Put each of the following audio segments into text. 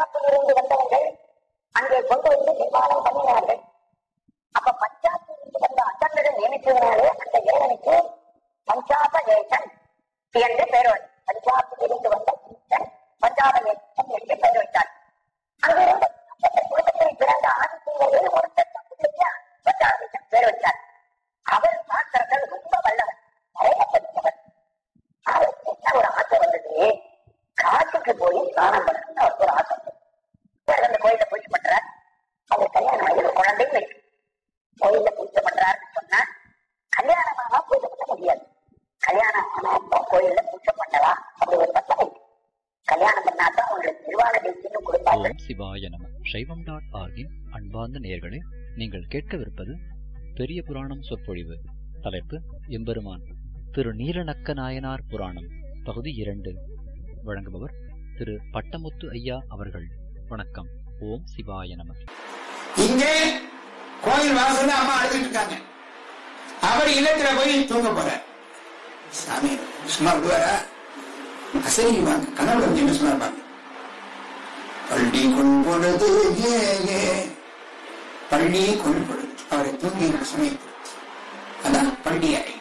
பஞ்சாபில் இருந்து வந்தவர்கள் அங்கே கொண்டு வந்து நிர்மாணம் பண்ணினார்கள் அப்ப பஞ்சாபில் இருந்து வந்த அந்தந்தரை நியமித்ததுனாலே அந்த இறைவனுக்கு பஞ்சாப ஏசன் என்று பெயர் வந்தது. பஞ்சாபில் இருந்து வந்த ஈசன் பஞ்சாப ஏசன் என்று பெயர் வைத்தார் அங்கிருந்து அந்த குடும்பத்தில் பிறந்த ஆதித்யர்கள் ஒருத்தர் தம்பிக்கு பஞ்சாப ஏசன் பெயர் வைத்தார் அவர் சாஸ்திரங்கள் ரொம்ப வல்லவர் நிறைய படித்தவர் அவருக்கு என்ன ஒரு ஆசை வந்தது காட்டுக்கு போய் ஸ்நானம் பண்ணணும்னு அவருக்கு ஒரு ஆசை வந்தது இவர் அந்த கோயில பூஜை பண்றார் அவர் கல்யாணம் ஆகி ஒரு குழந்தையும் இருக்கு கோயில பூஜை பண்றாருன்னு சொன்னா கல்யாணம் ஆனா பூஜை பண்ண முடியாது கல்யாணம் ஆனா கோயில்ல பூஜை பண்ணலாம் அப்படி ஒரு பட்டம் இருக்கு கல்யாணம் பண்ணாதான் உங்களுக்கு நிர்வாண தேசியம் கொடுப்பாங்க ஓம் சிவாய நம சைவம் டாட் ஆர்கின் அன்பார்ந்த நேயர்களே நீங்கள் கேட்கவிருப்பது பெரிய புராணம் சொற்பொழிவு தலைப்பு எம்பெருமான் திரு நீலநக்க நாயனார் புராணம் பகுதி இரண்டு வழங்குபவர் திரு பட்டமுத்து ஐயா அவர்கள் வணக்கம் ஓம் சிவாய நம இங்கே கோயில் வாசல்ல அம்மா அழுதுட்டு இருக்காங்க அவர் இல்லத்துல போய் தூங்க போறார் சாமி சும்மா விடுவாரா அசைவாங்க கனவுல வந்து என்ன சொன்னார் பாருங்க பள்ளி கொள்பொழுது ஏ ஏ பள்ளி கொள்பொழுது அவரை தூங்கி சமயத்தில் அதான் பள்ளி அறை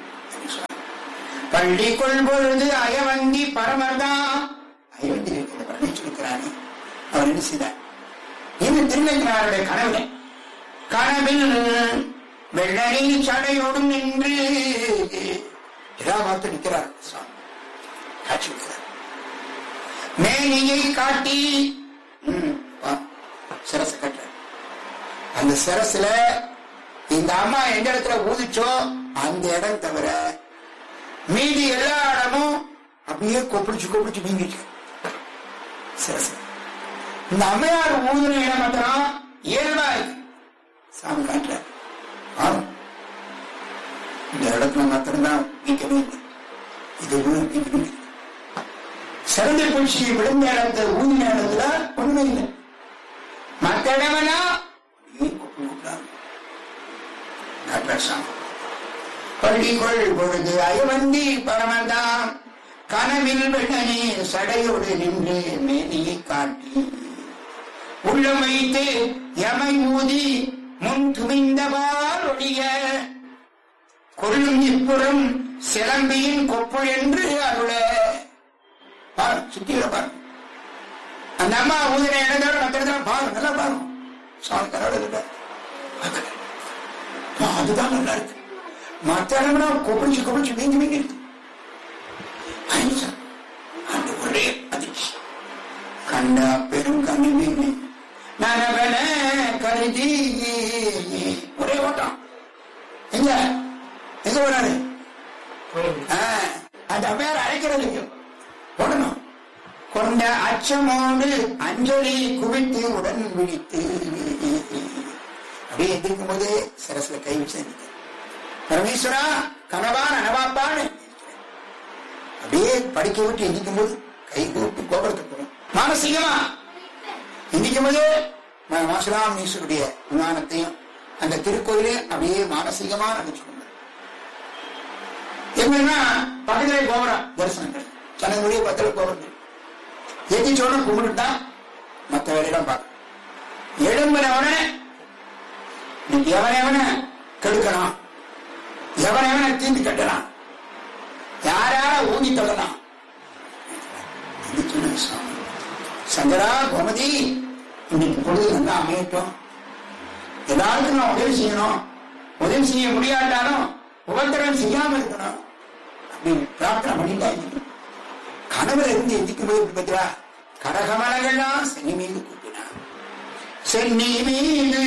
பள்ளி கொள்பொழுது அயவந்தி பரமர்தான் அயவந்தி இருக்கிற பள்ளி சொல்லிக்கிறானே அவர் என்ன செய்தார் இந்த திருநங்கிறாருடைய கனவுல கனவில் வெள்ளரி சடையோடும் நின்று இதா பார்த்து நிற்கிறார் சுவாமி காட்சி கொடுக்கிறார் மேனியை காட்டி ம், வா, சிரசை கட்டுறார் அந்த சிரசுல இந்த அம்மா எந்த இடத்துல ஊதிச்சோ அந்த இடம் தவிர மீதி எல்லா இடமும் அப்படியே கொப்பிடிச்சு கொப்பிடிச்சு வீங்கிட்டு சிரசு இந்த அம்மையார் ஊதுன இடம் மாத்திரம் இயல்பா இருக்கு சாமி காட்டுற ஆம். இந்த இடத்துல மாத்திரம்தான் நீக்கவே இல்லை இது நீக்கவே இல்லை சிறந்த பூச்சி விழுந்த இடத்துல ஊதின இடத்துல ஒண்ணுமே இல்லை மற்ற இடமெல்லாம் அப்படியே கொப்பு கொப்புறாங்க. காட்டுறார் சாமி பள்ளிக்குள் பொழுது அயவந்தி பரமதாம் கனவில் வெள்ளனே சடையோடு நின்று மேனியை காட்டி உள்ளம் வைத்து எமை ஊதி முன் துணிந்தவால் ஒழிய கொள்ளும் இப்புறம் சிலம்பியின் கொப்புள் என்று அருள பாரு சுத்தியில பாரு அந்த அம்மா ஊதின இடத்தோட மற்ற இடத்துல பாரு நல்லா பாரு சாமி கரோட அதுதான் நல்லா இருக்கு மற்ற இடம்னா கொப்பிடிச்சு கொப்பிடிச்சு வீங்கி வீங்கி இருக்கு அஹிம்சை. அந்த ஒரே அதிர்ச்சி கண்ட பெரும் கண்ணில் நனவன கருதி ஒரே ஓட்டம் எங்க எங்க போறாரு ஆ, அந்த அம்மையார் அழைக்கிறது இல்லையோ ஓடணும் கொண்ட அச்சமோடு அஞ்சலி குவித்து உடன் விழித்து அப்படியே எந்திருக்கும் போதே சரஸ்ல கை வச்சு நிற்கிறார். பரமேஸ்வரா கனவா நனவாப்பான்னு அப்படியே படிக்க விட்டு எந்திக்கும் போது கை கூப்பிட்டு கோபுரத்துக்கு போகும் மானசீகமா எந்திக்கும் போது மாசுராமீஸ்வருடைய விமானத்தையும் அந்த திருக்கோயிலே அப்படியே மானசீகமா நினைச்சு கொண்டார் எப்படின்னா பக்கத்திலே கோபுரம் தரிசனங்கள் சனங்களுடைய பக்கத்தில் கோபுரம் எந்திச்சோட கும்பிட்டுட்டா மற்ற வேலையெல்லாம் பார்க்க எழும்பின உடனே நீ எவன் எவனை கெடுக்கலாம் எவன் எவனை தீந்து கட்டலாம் யார் யார ஊதி தள்ளலாம் இது சொன்ன சுவாமி. சங்கரா கோமதி இன்னைக்கு பொழுது நல்லா அமையட்டும் எல்லாருக்கும் நான் உதவி செய்யணும் உதவி செய்ய முடியாட்டாலும் உபத்திரம் செய்யாம இருக்கணும் அப்படின்னு பிரார்த்தனை பண்ணிட்டாங்க கனவுல இருந்து எந்திக்கும் போது எப்படி பத்திரா கரகமலங்கள்லாம் சென்னி மீது கூப்பினான் சென்னி மீது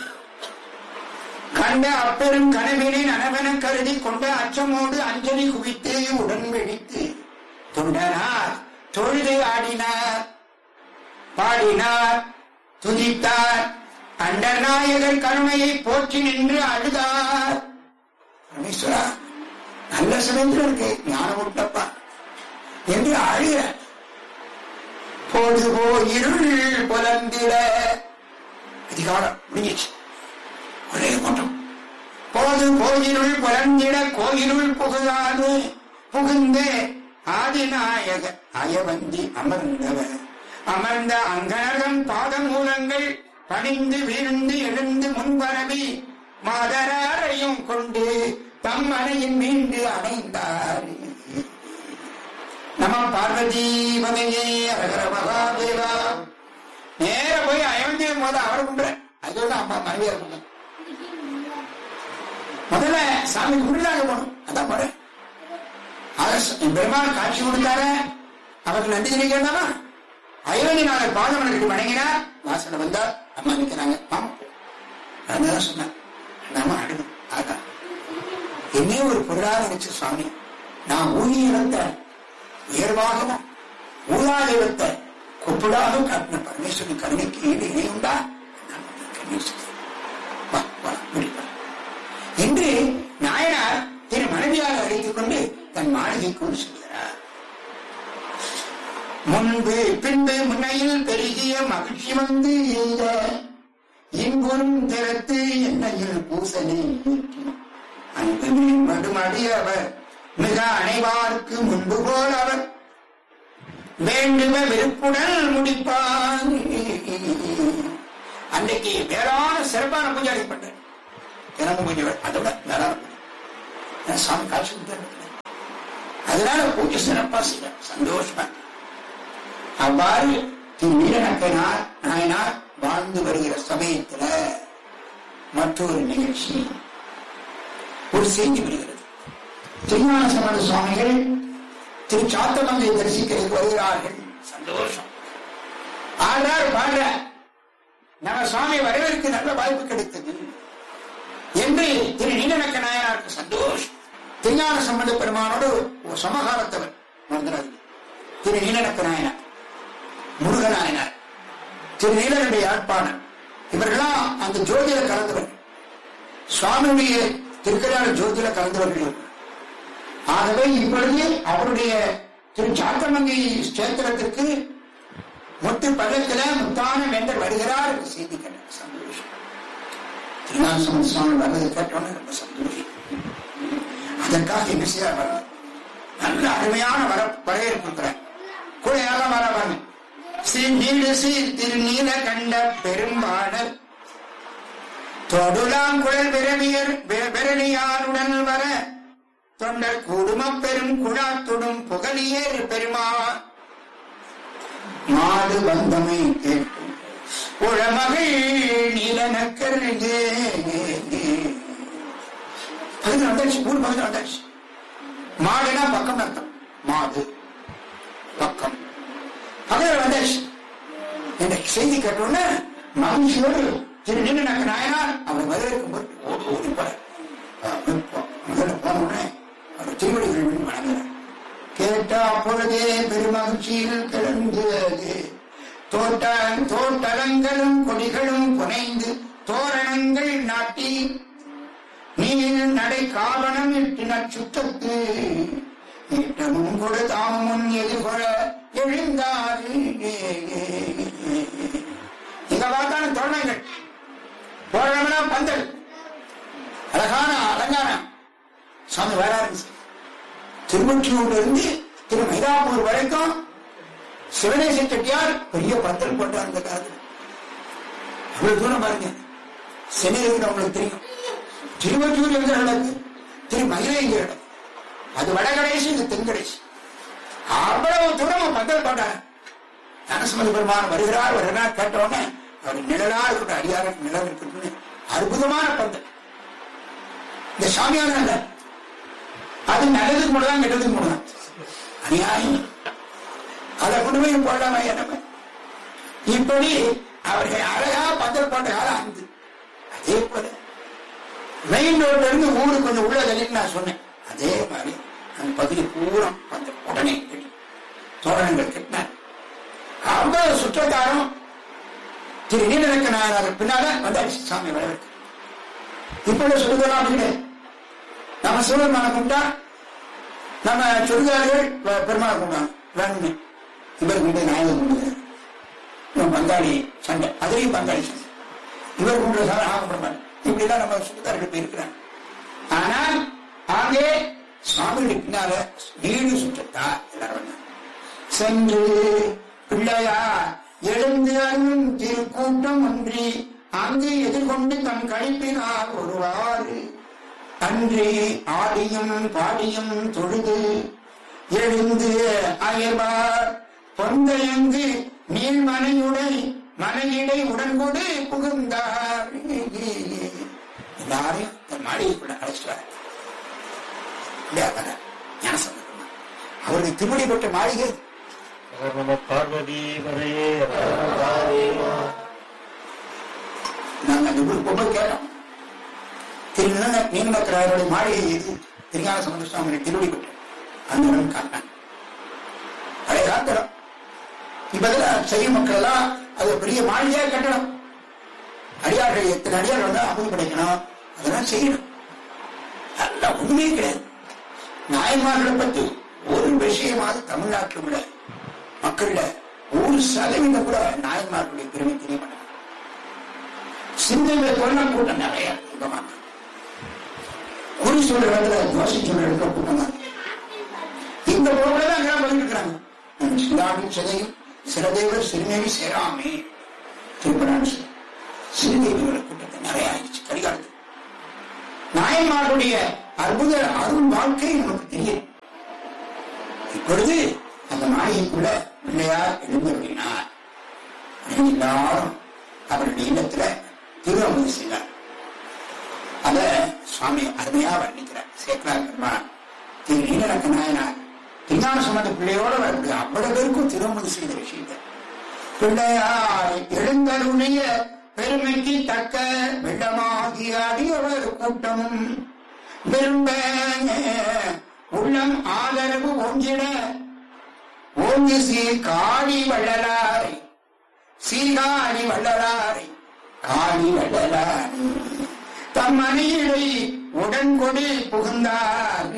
கண்ட அப்பெரும் கனவினை நனவென கருதி கொண்ட அச்சமோடு அஞ்சலி குவித்து உடன் வெடித்து தொண்டனார் தொழுது ஆடினார் பாடினார் துதித்தார் அண்டநாயகர் கருணையை போற்றி நின்று அழுதார் பரமேஸ்வரா நல்ல சமயத்தில் இருக்கு ஞானம் விட்டப்பா என்று அழுகிற பொழுது போ இருள் புலந்திட அதிகாரம் முடிஞ்சிச்சு ஒரே கூட்டம் போது கோயிலுள் புலந்திட கோயிலுள் புகுதாது புகுந்து ஆதிநாயக அயவந்தி அமர்ந்தவர் அமர்ந்த அங்கனர்தம் பாதமூலங்கள் பணிந்து வீழ்ந்து எழுந்து முன்பரவி மாதரையும் கொண்டு தம் அணையில் மீண்டு அடைந்தார் நம பார்வதி மதையே அரகர மகாதேவா நேர போய் அயவந்திய போது அவர் கும்பிட அதோட அம்மா மனைவியா இருக்கணும் முதல்ல சாமி கும்பிடுதாங்க போகணும் அதான் போறேன் பெருமாள் காட்சி கொடுத்தாரு அவருக்கு நன்றி தெரிவிக்கிறதாமா அயோனி நாளை பாதம் எனக்கு வணங்கினா வாசனை வந்தா அம்மா நிக்கிறாங்க ஆமா அதான் சொன்னேன் நாம அடணும் ஆகா என்னையே ஒரு பொருளாக நினைச்ச சுவாமி நான் ஊழி இழந்த உயர்வாகவும் ஊழாக இழந்த கொப்புடாக காட்டின பரமேஸ்வரன் கருணைக்கு ஈடு இணையுண்டா நான் உன்னை கண்ணீர் வா வா முடிப்பா என்று நாயனார் திரு மனைவியாக அழைத்துக் கொண்டு தன் மாளிகைக்குள் செல்கிறார் முன்பு பின்பு முன்னையில் பெருகிய மகிழ்ச்சி வந்து எய்த இன்புறும் திறத்து எண்ணெயில் பூசனை ஏற்றி அன்பு மடுமடி அவர் மிக அனைவார்க்கு முன்பு போல் அவர் வேண்டும விருப்புடன் முடிப்பார் அன்றைக்கு வேளாண் சிறப்பான பூஜை அளிப்பட்டது தினமும் பூஜை அதை விட வேளாண் பூஜை சாமி காட்சி கொடுத்தாரு. அதனால பூஜை சிறப்பா செய்ய சந்தோஷமா அவ்வாறு திரு நீலநக்கனார் நாயனார் வாழ்ந்து வருகிற சமயத்துல மற்றொரு நிகழ்ச்சி ஒரு செய்தி வருகிறது திருஞான சம்பந்த சுவாமிகள் திரு சாத்தமங்கை தரிசிக்கிறதுக்கு வருகிறார்கள் சந்தோஷம் ஆனார் பாடுற நம்ம சுவாமி வரவேற்கு நல்ல வாய்ப்பு கிடைத்தது என்று திரு நீலநக்க நாயனாருக்கு சந்தோஷம் திருஞான சம்பந்த பெருமானோடு ஒரு சமகாலத்தவர் மறந்துடாது திரு நீலநக்க நாயனார் முருகநாயனார் திரு நீலனுடைய யாழ்ப்பாணர் இவர்கள்லாம் அந்த ஜோதியில கலந்தவர்கள் சுவாமியுடைய திருக்கல்யாண ஜோதியில கலந்தவர்கள் இவர்கள். ஆகவே இப்பொழுது அவருடைய திரு சாத்தமங்கை கஷேத்திரத்திற்கு முத்து பள்ளத்துல முத்தான வேண்டர் வருகிறார் என்று செய்தி கேட்ட சந்தோஷம் திருநாசம் சுவாமி வர்றதை கேட்டோன்னு ரொம்ப சந்தோஷம் அதற்காக என்ன செய்ய வரல நல்ல அருமையான வர வரவேற்பிருக்கிறார் கூட யாரெல்லாம் வர வரணும் ஸ்ரீ நீடு சீர் திருநீல கண்ட பெரும்பாடல் தொடுலாங்குழல் பிறவியர் பெரணியாருடன் வர தொண்டர் குடும்பப் பெரும் குழாத்துடும் புகழியேறு பெருமா மாடு வந்தமை கேட்டு உளமகள் நீலனக்கருகே பக்கத்துல வந்தாச்சு ஊர் பக்கத்துல வந்தாச்சு மாடுனா பக்கம் அர்த்தம் மாடு பக்கம் பக்கத்துல வந்தாச்சு இந்த செய்தி கேட்டோன்னு மகிழ்ச்சியோடு திரு நின்று நாயனார் அவர் வரவேற்கும் போது ஓடி ஓடி போற முதல்ல போன உடனே அவர் திருவடிகள் விட்டு வணங்குறார் கேட்ட அப்பொழுதே பெருமகிழ்ச்சியில் கிளர்ந்தது தோட்ட தோட்டலங்களும் கொடிகளும் புனைந்து தோரணங்கள் நாட்டி நீர் நடை காவணம் இட்டினர் சுத்தத்து ஈட்டமும் கொடு தாமும் எதிர்கொள்ள எழுந்தார் இங்க பார்த்தாலும் தோரணங்கள் தோரணம்னா பந்தல் அழகான அலங்காரம் சாமி வராரு திருவொற்றியூர்ல இருந்து திரு மயிலாப்பூர் வரைக்கும் சிவனேச செட்டியார் பெரிய பந்தல் போட்டார் அந்த காலத்துல அவ்வளவு தூரம் பாருங்க சென்னை இருக்கிற உங்களுக்கு தெரியும் திருவொற்றியூர் இருக்கிற இடத்து திரு மயிலை இருக்கிற இடம் அது வடகடைசி இது தென்கடைசி அவ்வளவு தூரம் பந்தல் போட்டார் ஞானசம்பந்த பெருமான் வருகிறார் வருகிறார் கேட்ட உடனே அவர் நிழலா இருக்கட்டும் அடியார நிழல் இருக்கட்டும் அற்புதமான பந்தல் இந்த சாமியான அல்ல அது நல்லதுக்கு மட்டும்தான் கெட்டதுக்கு மட்டும்தான் அநியாயம் அதை கொண்டு போய் போடலாமா என்ன இப்படி அவர்கள் அழகா பந்தல் போட்ட காலம் அந்த அதே போல மெயின் ரோட்ல இருந்து ஊரு கொஞ்சம் உள்ள தள்ளிட்டு நான் சொன்னேன் அதே மாதிரி அந்த பகுதி பூரா பந்தல் உடனே கட்டி தோரணங்கள் கட்டினார் அவ்வளவு சுற்றத்தாரும் திரு நீலரக்க நாயனார் பின்னால வந்தாச்சு சாமி வரவேற்கு இப்பொழுது சொல்லுதலாம் அப்படின்னு நம்ம சிவபெருமான கும்பிட்டா நம்ம சுடுகாடுகள் பெருமாளை கும்பிட்டாங்க வேணும்னு இவர் கும்பிட்டு நாயகர் கும்பிடுறாரு இவன் பங்காளி சண்டை அதுலயும் பங்காளி சண்டை இவர் கும்பிடுற சார் ஆக மாட்டேன் இப்படிதான் நம்ம சுடுகாடுகள் போயிருக்கிறாங்க ஆனால் ஆங்கே சுவாமிகளுக்கு பின்னால நீடு சுற்றத்தா எல்லாரும் வந்தாங்க. சென்று பிள்ளையார் எழுந்து அருளும் திருக்கூட்டம் ஒன்றி அங்கு எதிர்கொண்டு தன் கழிப்பினார் ஒருவாறு அன்றி ஆடியும் பாடியும் தொழுது எழுந்து அயர்வார் பொந்தையங்கு நீள்மனையுடை மனையிடை உடன்கொடு புகுந்தார் எல்லாரையும் தன் மாளிகைக்குள்ள அழைச்சிட்டு வர இல்லையா வர ஞானசம்பந்தம் அவருடைய திருமணி பெற்ற மாளிகை நம பார்வதி வரையே நாங்க அந்த ஊருக்கு போகும்போது கேட்டோம் திரு நீலமக்கராயருடைய மாளிகை இது திருஞான சம்பந்த சுவாமி திருவடி பெற்ற அந்த இடம் காட்டினாங்க பழைய காத்திரம் இப்பதான் செய்ய மக்கள் எல்லாம் அது ஒரு பெரிய மாளிகையா கட்டணும் அடியார்கள் எத்தனை அடியார்கள் வந்தா அமுது கிடைக்கணும் அதெல்லாம் செய்யணும் அதெல்லாம் ஒண்ணுமே கிடையாது நாயன்மார்களை பத்தி ஒரு விஷயமாவது தமிழ்நாட்டில் உள்ள மக்கள்ல ஒரு சதவீதம் கூட நாயன்மார்களுடைய பெருமை தெரிய மாட்டாங்க சிந்தையில கொள்ள கூட்டம் நிறைய கூட்டமா இருக்கு. குறி சொல்ற இடத்துல தோசை சொல்ற இடத்துல கூட்டமா இருக்கு. இந்த போக்குல தான் எல்லாம் பண்ணிருக்கிறாங்க சிலாவின் சிதையும் சிறதேவர் சிறுநேவி சேராமே திருப்பரான் சிறுதேவியோட கூட்டத்தை நிறைய ஆயிடுச்சு கடிகாலத்தில் நாயன்மார்களுடைய அற்புத அருள் வாழ்க்கை நமக்கு தெரியும் இப்பொழுது அந்த மாளிகைக்குள்ள பிள்ளையார் எழுந்தருளினார் எல்லாரும் அவருடைய இல்லத்துல திருவமுது செய்தார் அத சுவாமி அருமையா வர்ணிக்கிறார் சேக்கலார் பெருமான் திரு நீலரக்க நாயனார் திருஞான சம்பந்த பிள்ளையோட வரக்கூடிய அவ்வளவு பேருக்கும் திருவமுது செய்த விஷயங்கள் பிள்ளையார் எழுந்தருளிய பெருமைக்கு தக்க வெள்ளமாகி அடியவர் கூட்டம் விரும்ப உள்ளம் ஆதரவு ஒன்றிட ஓங்கி சீர் காளி வள்ளலாரை சீகாழி வள்ளலாரை காளி வள்ளலாரை தம் மனையிலை உடன்கொடி புகுந்தார்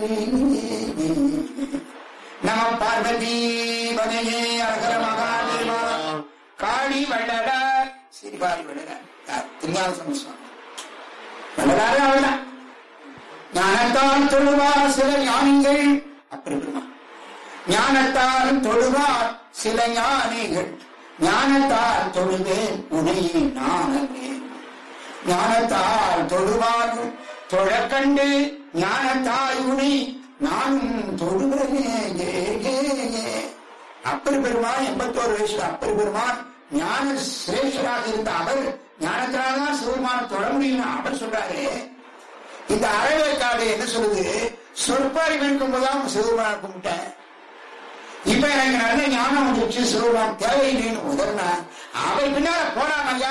நம பார்வதி பதையே அகர மகாதேவா காளி வள்ளலார் சீர்காழி வள்ளலார் யார்? திருஞான சம்பந்த வள்ளலாரே அவர்தான் ஞானத்தால் தொழுவார் சில ஞானிகள் அப்படி பெருமா ஞானத்தால் தொழுவார் சில ஞானிகள் ஞானத்தால் தொழுவேன் உனை நானே ஞானத்தால் தொழுவார்கள் தொழக்கண்டு ஞானத்தாய் உனை நானும் தொழுகிறேன் அப்பர் பெருமான் எண்பத்தோரு வயசுல அப்பர் பெருமான் ஞான சிரேஷ்டராக இருந்த அவர் ஞானத்தினால்தான் சிவபெருமான தொழ முடியும் அவர் சொல்றாரு இந்த அறவேற்காடு என்ன சொல்லுது சொற்பறிவு இருக்கும் போதுதான் சிவபெருமான கும்பிட்டேன் இப்ப எனக்கு நல்ல ஞானம் வந்துருச்சு சிவபெருமான் தேவையில்லைன்னு உதறினா அவர் பின்னால போறான் ஐயா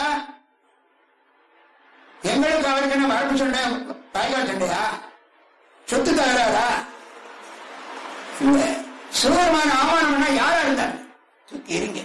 எங்களுக்கு அவருக்கு என்ன வரப்பு சண்டை தாய்கால் சண்டையா சொத்து தகராறா இல்ல சிவபெருமான ஆவணம்னா யாரா இருந்தாங்க சுத்தி இருங்க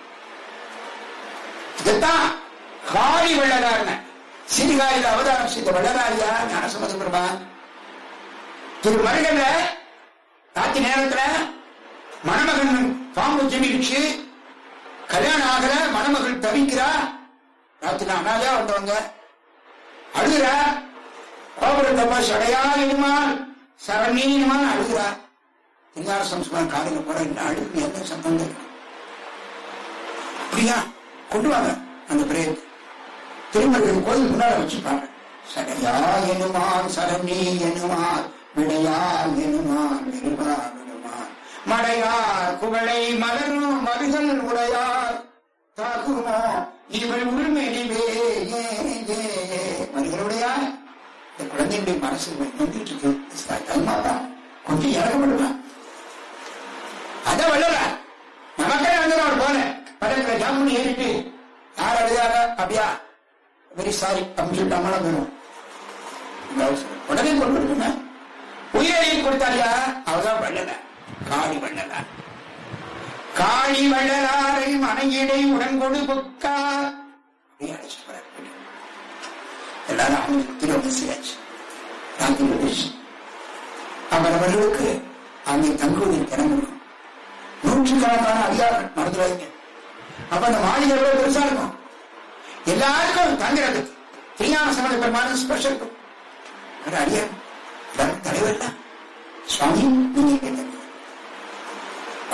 இதுதான் காளி வெள்ளலாருங்க சிறுகாலில் அவதாரம் செய்த வெள்ளலாரியா ஞானசம்பந்த பெருமான் திரு மருகல்ல ராத்திரி நேரத்துல மணமகன் பாம்பு ஜெமிச்சு கல்யாணம் ஆகல மணமகள் தவிக்கிறா ராத்திரி அனாதையா வந்தவங்க அழுகிறா கோபுரத்தப்பா சடையா இனிமால் சரணீனமான் அழுகிறா திருஞான சம்ஸ்காரம் காலையில போற என்ன அழுகு என்ன சத்தம் கேட்கும் அப்படியா கொண்டு வாங்க அந்த பிரேத் திருமணம் கோயில் முன்னால வச்சுப்பாங்க சடையா எனுமான் சரணி எனுமான் விடையா எனுமான் விருவா விடுமான் மடையார் குவளை மலரும் மருகல் உடையார் தாக்குமோ இவள் உரிமையிலே மருகளுடையா இந்த குழந்தையுடைய மனசு வந்துட்டு இருக்கு தாய்மாதான் கொஞ்சம் இறக்கப்படுவேன் அத வல்லல நமக்கே வந்து அவர் போன படத்துல ஜாமுன் ஏறிட்டு யார் அழுதாக அப்படியா வெரி சாரி அப்படின்னு சொல்லிட்டு அம்மளம் வரும் உடனே கொண்டு வருதுங்க உயிரையும் கொடுத்தாரியா அவர்தான் வள்ளல காளி வள்ளல காளி வள்ளலாரை மனையிடை உடன்கொடு புக்கா அப்படியே அழைச்சிட்டு போறாரு. எல்லாரும் அவங்க திருவண்ண செய்யாச்சு ராத்திரி விடுச்சு. அவரவர்களுக்கு அங்கே தங்குவதில் திறன் இருக்கும் நூற்றுக்கணக்கான அதிகாரம் மறந்துடாதீங்க அப்ப அந்த மாளிகை எவ்வளவு பெருசா இருக்கும் எல்லாருக்கும் தங்குறது திருஞான சம்பந்த பெருமான ஸ்பெஷல் இருக்கும் ஒரு அடியார் எல்லாரும் தலைவர் தான் சுவாமி நீங்க கேட்டது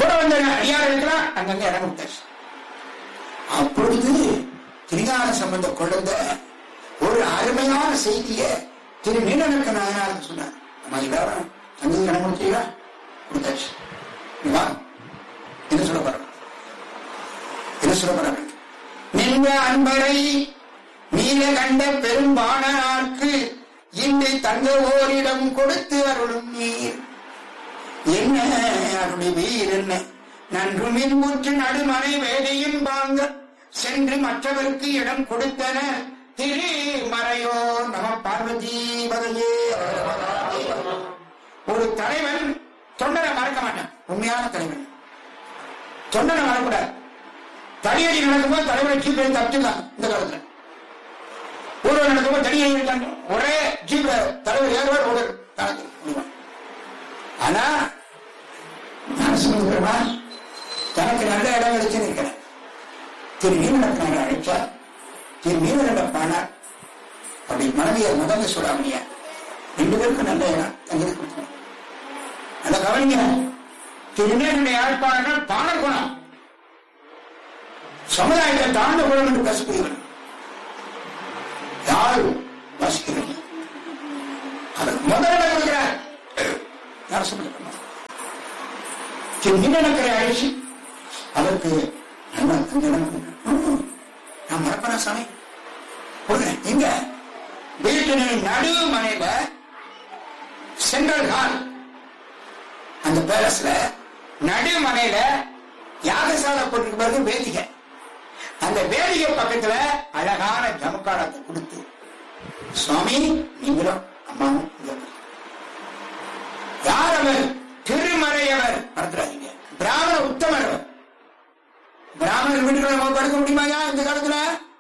கூட வந்த அடியார்களுக்கெல்லாம் அங்கங்க இடம் கொடுத்தாச்சு அப்பொழுது திருஞான சம்பந்த குழந்த ஒரு அருமையான செய்தியை திரு நீலநக்க நாயனாருக்கு சொன்னார் நம்ம எல்லாரும் அங்கே இடம் கொடுத்தீங்களா கொடுத்தாச்சு நீ வா என்ன சொல்ல போறாங்க என்ன சொல்ல போறாங்க நின்ற அன்பரை நீல கண்ட பெரும்பானார்க்கு இன்று தங்க ஓரிடம் கொடுத்து அருளும் நீர் என்ன அருளி வீர் என்ன நன்று மின்முற்று நடுமனை வேலையும் வாங்க சென்று மற்றவருக்கு இடம் கொடுத்தன திரு மறையோ நம பார்வதி பதையே ஒரு தலைவன் தொண்டனை மறக்க மாட்டான் உண்மையான தலைவன் தொண்டனை மறக்கூடாது தடியடி நடக்கும்போது தலைவரை ஜீப்ல தப்பிச்சுக்கலாம் இந்த காலத்துல ஊர்வலம் நடக்கும்போது தடியடி இருக்காங்க ஒரே ஜீப்ல தலைவர் ஏறுவார் ஒரு காலத்தில் முடிவான் ஆனா நான் சொல்லுகிறேன்னா தனக்கு நல்ல இடம் கிடைச்சு இருக்கிறேன் திரு மீனடக்கான அழைச்சா திரு மீனடப்பானார் அப்படி மனைவிய முதல்ல சொல்லாமையா ரெண்டு பேருக்கும் நல்ல இடம் தங்கி கொடுக்கணும் அந்த கவனிங்க திருநெல்வேலி யாழ்ப்பாணம் பாணர் குணம் சமுதாயத்தை தாழ்ந்த குணம் என்று பேசக்கூடியவர் யார் வாசிக்கிறது அதற்கு முதலிடம் கொடுக்கிறார் யார் சொல்லுங்க திரு அழிச்சு அவருக்கு நம்ம அந்த இடம் கொடுக்கணும். நான் மறப்பனா சாமி கொடுங்க எங்க வீட்டின் நடு மனையில செங்கல் ஹால் அந்த பேலஸ்ல நடுமனையில யாகசாலை போட்டிருக்க பிறகு வேதிகை அந்த வேதிகை பக்கத்துல அழகான ஜமுக்காலத்தை கொடுத்து சுவாமி நீங்களும் அம்மாவும் இங்க இருங்க. யார் அவர் திருமறையவர் மறந்துடாதீங்க பிராமண உத்தமர் அவர் பிராமணர் வீட்டுக்குள்ள நம்ம படுக்க முடியுமாயா இந்த காலத்துல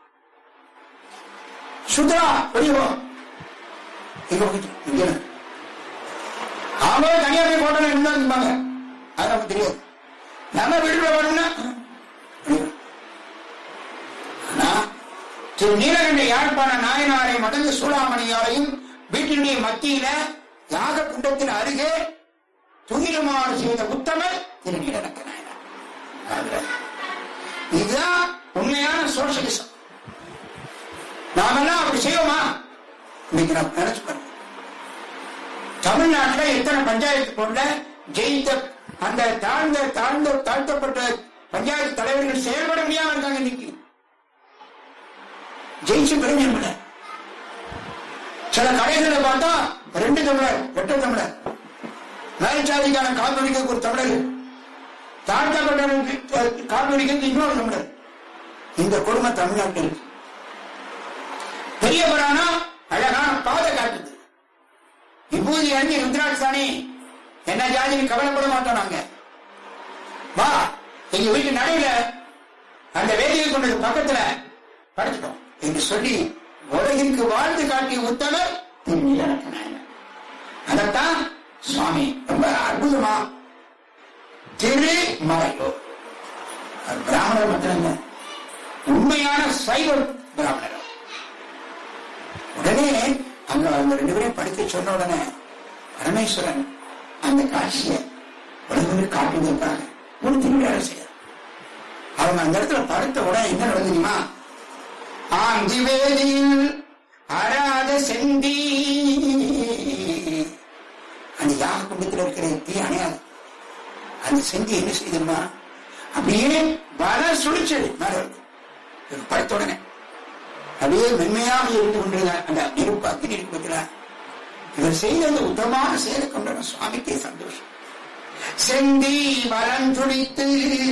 சுத்ரா வெளியே இங்க போயிட்டு இங்க இரு. அவங்களே தனியா போய் போட்டோம் இருந்தாங்க அது நமக்கு தெரியாது நம்ம வீட்டுல வரணும்னா வெளியே. ஆனா திரு நீலகண்ட யாழ்ப்பாண நாயனாரை மடங்கு சூடாமணியாரையும் வீட்டினுடைய மத்தியில யாக குண்டத்தின் அருகே துயிலுமாறு செய்த உத்தமர் திரு நீலகண்ட நாயனார் அதுல இதுதான் உண்மையான சோசியலிசம் நாமெல்லாம் அப்படி செய்வோமா இன்னைக்கு நான் நினைச்சு பாருங்க தமிழ்நாட்டில் எத்தனை பஞ்சாயத்து போர்டுல ஜெயித்த அந்த தாழ்ந்த தாழ்ந்த தாழ்த்தப்பட்ட பஞ்சாயத்து தலைவர்கள் செயல்பட முடியாம இருக்காங்க இன்னைக்கு ஜெயிச்சு பெருமையில்லை சில கடைகளை பார்த்தா ரெண்டு தமிழர் எட்டு தமிழர் மேல்சாதிக்கான கால்நடைக்கு ஒரு தமிழர் தாழ்த்தப்பட்டவர்களுக்கு கால்நடைக்கு இன்னொரு தமிழர் இந்த கொடுமை தமிழ்நாட்டில் இருக்கு பெரிய புராணம் அழகான பாதை காட்டுது விபூதி அணிஞ்சு ருத்ராட்சாணி என்ன ஜாதின்னு கவலைப்பட மாட்டோம் நாங்க வா எங்க வீட்டு நடுவுல அந்த வேதியை கொண்டது பக்கத்துல படுத்துட்டோம் என்று சொல்லி உலகிற்கு வாழ்ந்து காட்டிய உத்தவர் அதத்தான் சுவாமி ரொம்ப அற்புதமா திரு மறையோர் அது பிராமணர் மட்டும் உண்மையான சைவ பிராமணர் உடனே அங்க அவங்க ரெண்டு பேரையும் படிக்க சொன்ன உடனே பரமேஸ்வரன் அந்த காட்சியை உலகமே காட்டுவதற்காக ஒரு திருவிழா செய்ய அவங்க அந்த இடத்துல படுத்த உடனே என்ன நடந்துமா ஆந்தி வேதியில் அறாத செந்தி அந்த யாக குண்டத்தில் இருக்கிற தீ அணையாது அந்த செந்தி என்ன செய்யுதுமா அப்படியே வர சுழிச்சது மேல இருக்கு. இவர் படுத்த உடனே அப்படியே மென்மையாக இருந்து கொண்டிருந்தார் அந்த நெருப்பு அக்னி இருக்கிறார் இவர் செய்த அந்த உத்தமான செயலை கொண்ட சுவாமிக்கே சந்தோஷம் செந்தி வரம் துடித்து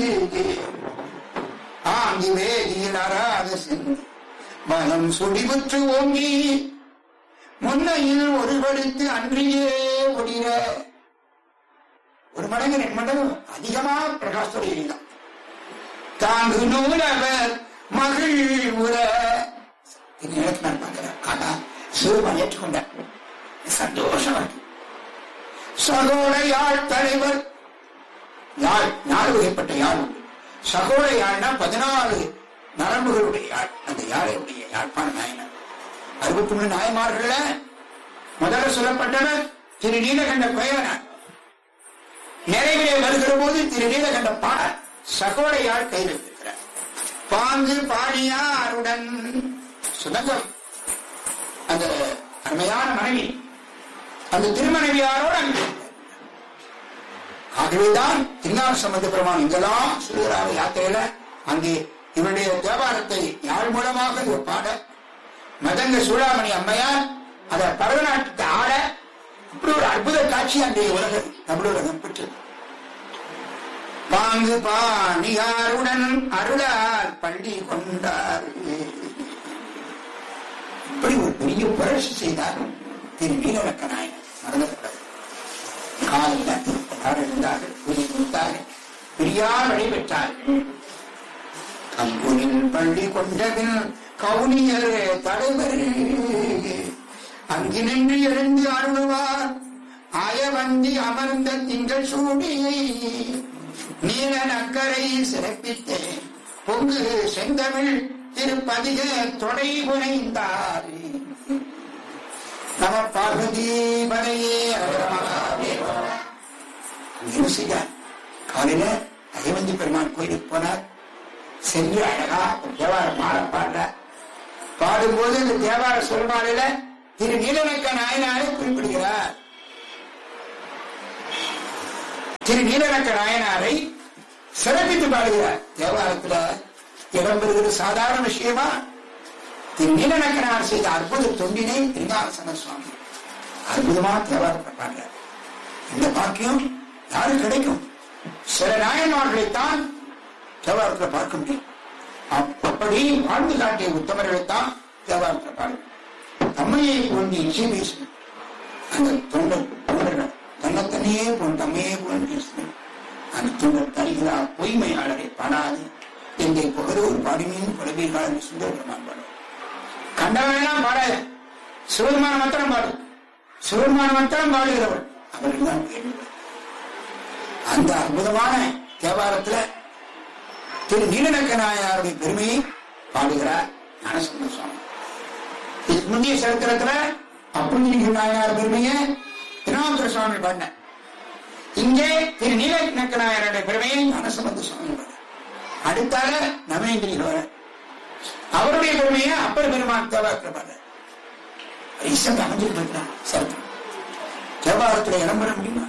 ஆங்கி வேதியில் அறாத செந்தி மனம் சுடிவுற்று ஓங்கி முன்னையில் ஒருவடுத்து அன்றியே ஒடிர ஒரு மடங்கு ரெண்டு மடங்கு அதிகமா பிரகாசத்தோடு எரிந்தான் தாங்கு நூலவர் மகிழ் உற இந்த இடத்துல நான் பார்க்கிறேன் ஆனா சிறுவன் ஏற்றுக்கொண்டார் சந்தோஷம் இருக்கு சகோட யாழ் தலைவர் யாழ் நாலு வகைப்பட்ட யாழ் உண்டு சகோட யாழ்னா பதினாலு நரம்புகளுடைய யாழ் அந்த யாழையுடைய யாழ்ப்பாண நாயனர் அறுபத்தி மூணு நாயமார்கள முதல்ல சொல்லப்பட்டவர் திரு நீலகண்ட கோயவனார் நிறைவிலே வருகிற போது திரு நீலகண்ட பாட சகோடையால் கையில் இருக்கிறார் பாங்கு பாடியாருடன் சுதந்திரம் அந்த அருமையான மனைவி அந்த திருமனைவியாரோடு அங்கே ஆகவேதான் திருநாள் சம்பந்த பெருமான் இங்கெல்லாம் சொல்கிறார் யாத்திரையில அங்கே இவருடைய தேவாரத்தை யாழ் மூலமாக இவர் பாட மதங்க சூடாமணி அம்மையார் அதை பரதநாட்டத்தை ஆட இப்படி ஒரு அற்புத காட்சி அன்றைய உலகம் தமிழகம் பெற்றது பாங்கு பாணியாருடன் அருளால் பள்ளி கொண்டார் இப்படி ஒரு பெரிய புரட்சி செய்தார் திரு வீரவக்க நாயகர் மறந்துவிடாது காலையில் எல்லாரும் இருந்தார்கள் கூலி கொடுத்தார்கள் பிரியார் வழிபெற்றார்கள் கம்பூரில் பள்ளி கொண்டதில் கவுனியர் தலைவர் அங்கினின்று எழுந்து அருளுவார் ஆயவந்தி அமர்ந்த திங்கள் சூடி நீல நக்கரை சிறப்பித்தேன் பொங்கு செந்தமிழ் திருப்பதிக தொடை புனைந்தார் நம பார்வதி பதையே காலையில அயவந்தி பெருமான் கோயிலுக்கு போனார் சென்று அழகா ஒரு தேவார மாட பாடுறார் பாடும்போது இந்த தேவார சொல்மாலையில திரு நீலநக்க நாயனாரை குறிப்பிடுகிறார் திரு நீலநக்க நாயனாரை சிறப்பித்து பாடுகிறார் தேவாரத்துல இடம்பெறுகிறது சாதாரண விஷயமா திரு நீலநக்கனார் செய்த அற்புத தொண்டினை திருநாசன சுவாமி அற்புதமா தேவாரத்தை பாடுறார் இந்த பாக்கியம் யாரும் கிடைக்கும் சில நாயன்மார்களைத்தான் தேவாரத்தில் பார்க்க முடியும் அப்~ அப்படி வாழ்ந்து காட்டிய உத்தமர்களைத்தான் தேவாரத்தில் பார்க்க தம்மையை கொண்டு இச்சை பேசணும் அந்த தொண்டர் தொண்டர்கள் தன்னைத்தனையே போன் தம்மையே போன் பேசணும் அந்த தொண்டர் தருகிறா பொய்மையாளரை பாடாது எங்கே புகழூர் பாடிமையும் புலவீர்கள் என்று சுந்தர பெருமான் பாடுவார் கண்டவனெல்லாம் பாடாது சிவருமான மாத்திரம் பாடு சிவருமான மாத்திரம் பாடுகிறவள் அவர்கள் தான் கேள்வி அந்த அற்புதமான தேவாரத்துல திரு நீலநக்க நாயனாருடைய பெருமையை பாடுகிறார் ஞானசம்பந்த சுவாமி இதுக்கு முந்தைய சரித்திரத்துல அப்புண்ணிக நாயனார் பெருமையை திருநாமந்திர சுவாமி பாடின இங்கே திரு நீலநக்க நாயனாருடைய பெருமையை ஞானசம்பந்த சுவாமி பாடுறார் அடுத்தால நவேந்திரிகள் வர அவருடைய பெருமையை அப்பர் பெருமான் தேவாரத்தில் பாடுறார் ரீசெண்ட் அமைஞ்சிட்டு இருக்கிறார் சரித்திரம் தேவாரத்துல இடம் பெற முடியுமா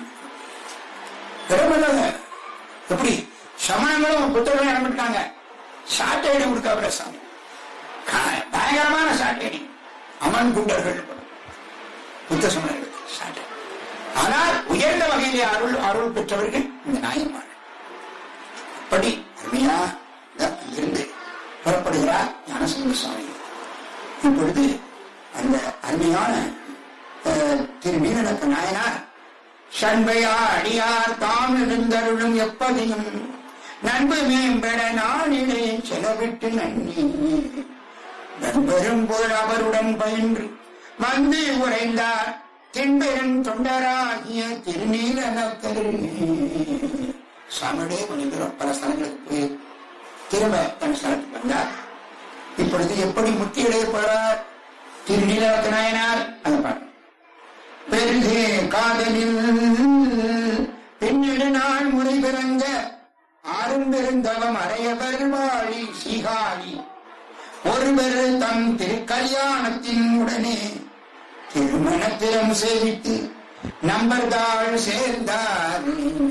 இடமில்ல எப்படி சமணங்களும் புத்தகம் இடமிட்டாங்க சாட்டையடி கொடுக்க சாமி கா- பயங்கரமான சாட்டையடி அமன் குண்டர்கள் புத்த சமணர்கள் சாட்டை ஆனால் உயர்ந்த வகையிலே அருள் அருள் பெற்றவர்கள் இந்த நாயன்மார் அப்படி அருமையா இந்த அங்கிருந்து புறப்படுகிறார் ஞானசம்பந்த சுவாமி இப்பொழுது அந்த அருமையான அஹ், திரு நீலநக்க நாயனார் சண்பையா அடியார் தாம் இருந்தருளும் எப்பதியும் நண்பு மேம்பட நாளிலே செலவிட்டு நன்றி நண்பரும் போல் அவருடன் பயின்று வந்து உறைந்தார் தின்பெரும் தொண்டராகிய திருநீலனக்கரு சாமியுடைய முனிவரும் பல ஸ்தலங்களுக்கு போய் திரும்ப தன் ஸ்தலத்துக்கு வந்தார் இப்பொழுது எப்படி முக்தி அடைய போறார் திருநீலக்க நாயனார் அந்த பாட்டு பெருகே காதலில் பின்னிடு நாள் முறை பிறங்க ஆறும்பெருந்தவம் அறையவர் வாழி சீகாழி ஒருவர் தம் திருக்கல்யாணத்தின் உடனே திருமணத்திலம் சேவித்து நம்பர்தாள் சேர்ந்தார்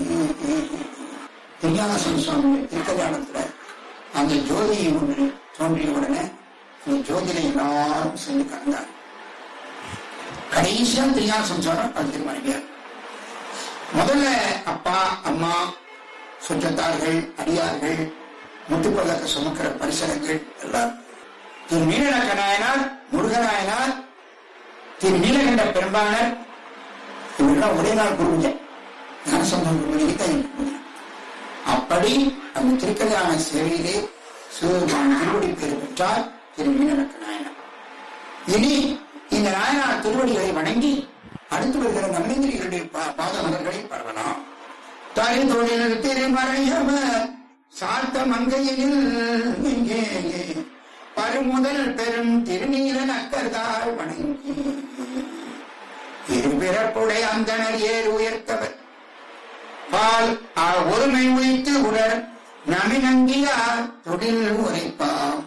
திருஞானசன் சுவாமி திருக்கல்யாணத்துல அந்த ஜோதி ஒன்று தோன்றிய உடனே அந்த ஜோதியில எல்லாரும் சென்று கண்டார் கடைசியா திருஞான சம்சாரம் அது திருமணியார் முதல்ல அப்பா அம்மா சுற்றத்தார்கள் அடியார்கள் முத்துப்பதக்க சுமக்கிற பரிசனங்கள் எல்லாம் திரு நீலநக்க நாயனார் முருகநாயனார் திரு நீலகண்ட பெரும்பாளர் இவர்களாம் ஒரே நாள் குருவிங்க ஞானசம்பந்தம் குருவிக்கு தான் எனக்கு பூஜை. அப்படி அந்த திருக்கல்யாண சேவையிலே சிவபெருமான் திருவடி பேர் பெற்றார் திரு நீலநக்க நாயனார் இனி இந்த நாயனார் திருவடிகளை வணங்கி அடுத்து வருகிற நம்பிந்திரிகளுடைய பாத மலர்களை பரவலாம் தரிதொழில் திருமறையவர் சாத்த மங்கையில் இங்கே பருமுதல் பெரும் திருநீல நக்கர்தால் வணங்கி இருபிறப்புடைய அந்தனர் ஏறு உயர்த்தவர் பால் ஆ, ஒருமை வைத்து உடல் நமினங்கியார் தொழில் உரைப்பாம்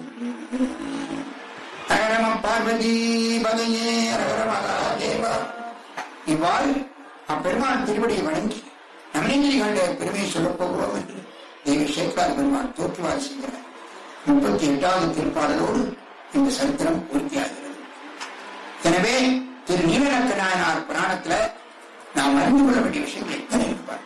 ஹரரம பார்வதி பதையே ஹரஹர மகாதேவா இவ்வாறு அப்பெருமான் திருவடியை வணங்கி நமினங்கிரி கண்ட பெருமையை சொல்லப் போகிறோம் என்று தேவி சேக்கரார் பெருமான் தோற்றுவார் செய்கிறார் முப்பத்தி எட்டாவது திருப்பாடலோடு இந்த சரித்திரம் பூர்த்தியாகிறது எனவே திரு நீலநக்க நாயனார் புராணத்துல நாம் அறிந்து கொள்ள வேண்டிய விஷயங்கள் எத்தனை இருப்பார்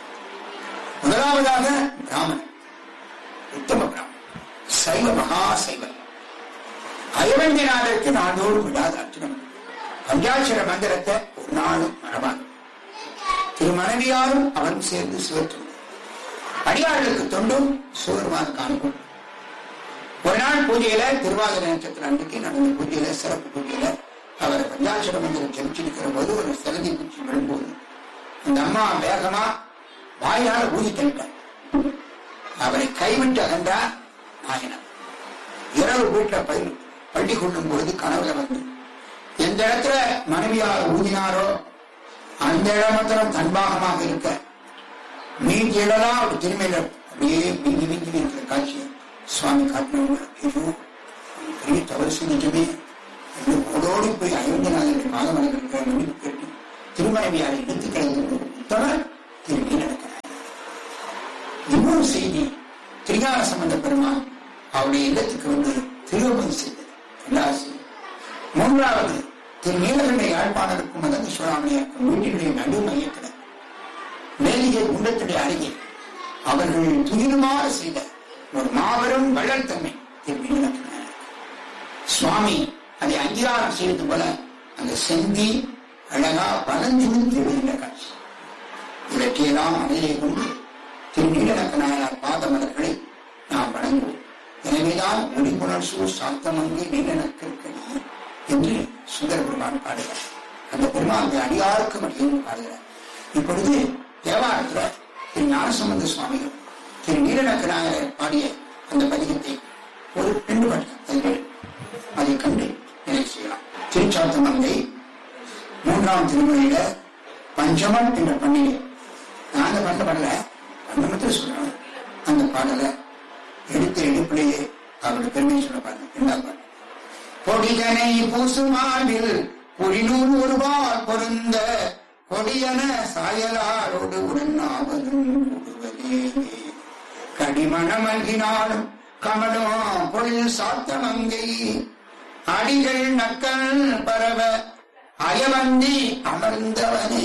முதலாவதாக பிராமணன் உத்தம பிராமணன் சைவ மகா சைவன் அயவந்தியநாதருக்கு நாடோடு விடாத அர்ச்சனம் பஞ்சாட்சர மந்திரத்தை ஒரு நாளும் மறவான் திருமனைவியாரும் அவன் சேர்ந்து சிவற்றும் அடியார்களுக்கு தொண்டும் சிவருமான் காண்போம் ஒரு நாள் பூஜையில திருவாதிர நட்சத்திரம் அன்றைக்கு நடந்த பூஜையில சிறப்பு பூஜையில அவர் பஞ்சாட்சர மந்திரம் ஜெபிச்சிருக்கிற போது ஒரு சிறதி பூச்சி விழும்போது அந்த அம்மா வேகமா வாயால ஊதி தள்ளிட்டார் அவரை கைவிட்டு அகன்றார் நாயனர் இரவு வீட்டுல பள்ளி பள்ளி கொள்ளும் பொழுது கனவுல வந்து எந்த இடத்துல மனைவியார் ஊதினாரோ அந்த இடம் மாத்திரம் தன்பாகமாக இருக்க மீதி இடம்லாம் அவர் திரும்பியில அப்படியே மிஞ்சி மிஞ்சி இருக்கிற காட்சியை சுவாமி காட்டினவங்க ஐயோ பெரிய தவறு செஞ்சுட்டுமே என்று ஓடோடி போய் அயோத்தியநாதனுடைய பாதமலைகளுக்கு முடிவு கேட்டு திருமணவியாரை இழுத்து கிடந்து உத்தவர் திரும்பி நடக்கிறார் இன்னொரு செய்தி திரிகால சம்பந்த பெருமான் அவருடைய இல்லத்துக்கு வந்து திருவபதி செய்தது ரெண்டாவது செய்தி. மூன்றாவது திரு நீலகண்டை யாழ்ப்பாணருக்கும் மதந்த சிவராமணியருக்கும் வீட்டினுடைய நடு மையத்தில் மேலிகை குண்டத்துடைய அருகே அவர்கள் துயிலுமாக செய்த ஒரு மாபெரும் வள்ளல் தன்மை திரு நீலகண்டனார் சுவாமி அதை அங்கீகாரம் செய்வது போல அந்த செந்தி அழகா வளர்ந்து விடுகின்ற காட்சி இவற்றையெல்லாம் மனதிலே கொண்டு திரு நீலநக்க நாயனார் பாத மலர்களை நாம் வணங்குவோம் எனவேதான் ஒளிபுணர்சூர் சாத்தமங்கி நீலநக்கிற்கடி என்று சுந்தர பெருமான் பாடுகிறார் அந்த பெருமான் அடியாருக்கு மடியும் பாடுகிறார் இப்பொழுது தேவாரத்துல திரு ஞானசம்பந்த சுவாமிகள் திரு நீலநக்க நாயகர் பாடிய அந்த பதிகத்தை ஒரு ரெண்டு பாட்டு அதை கண்டு நினைவு செய்யலாம் திருச்சாத்தமங்கை மூன்றாம் திருமுறையில பஞ்சமன் என்ற பண்ணிலே நான் அந்த பண்ண பண்ணல பஞ்சமத்தில் சொல்றேன் அந்த பாடலை எடுத்த எடுப்பிலேயே அவருடைய பெருமையை சொல்ல பாருங்க இரண்டாவது பாடல் பொடியனை பூசுமாவில் புரிநூல் ஒருவால் பொருந்த கொடியன சாயலாரோடு உடனாவதும் கூடுவதே கடிமண மல்கினாலும் கமலம் பொழில் சாத்தமங்கை அடிகள் நக்கல் பரவ அயவந்தி அமர்ந்தவனே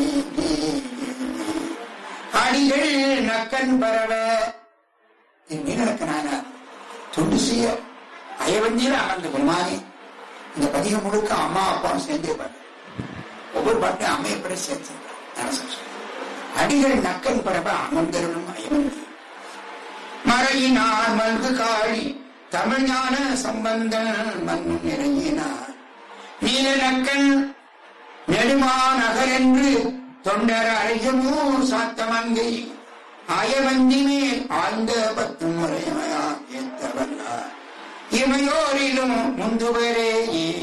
அடிகள் நக்கன் பரவ நீலக்கனான தொண்டு செய்ய அயவந்தியில அமர்ந்த பெருமானே இந்த பதிகம் முழுக்க அம்மா அப்பாவும் சேர்ந்தே பாடு ஒவ்வொரு பாட்டையும் அம்மையப்பட சேர்த்து அடிகள் நக்கன் பரவ அமர்ந்தருளும் அயவந்தி மறையினார் மல்கு காழி தமிழ்ஞான சம்பந்தன் மண் இறங்கினார் நீலநக்கன் நெடுமாநகர் என்று தொண்டர் அழையுமோ சாத்தமங்கை அயவந்தி மேல் ஆழ்ந்த பத்து முறைமையா ஏத்தவல்லார் இமையோரிலும் முந்துவரே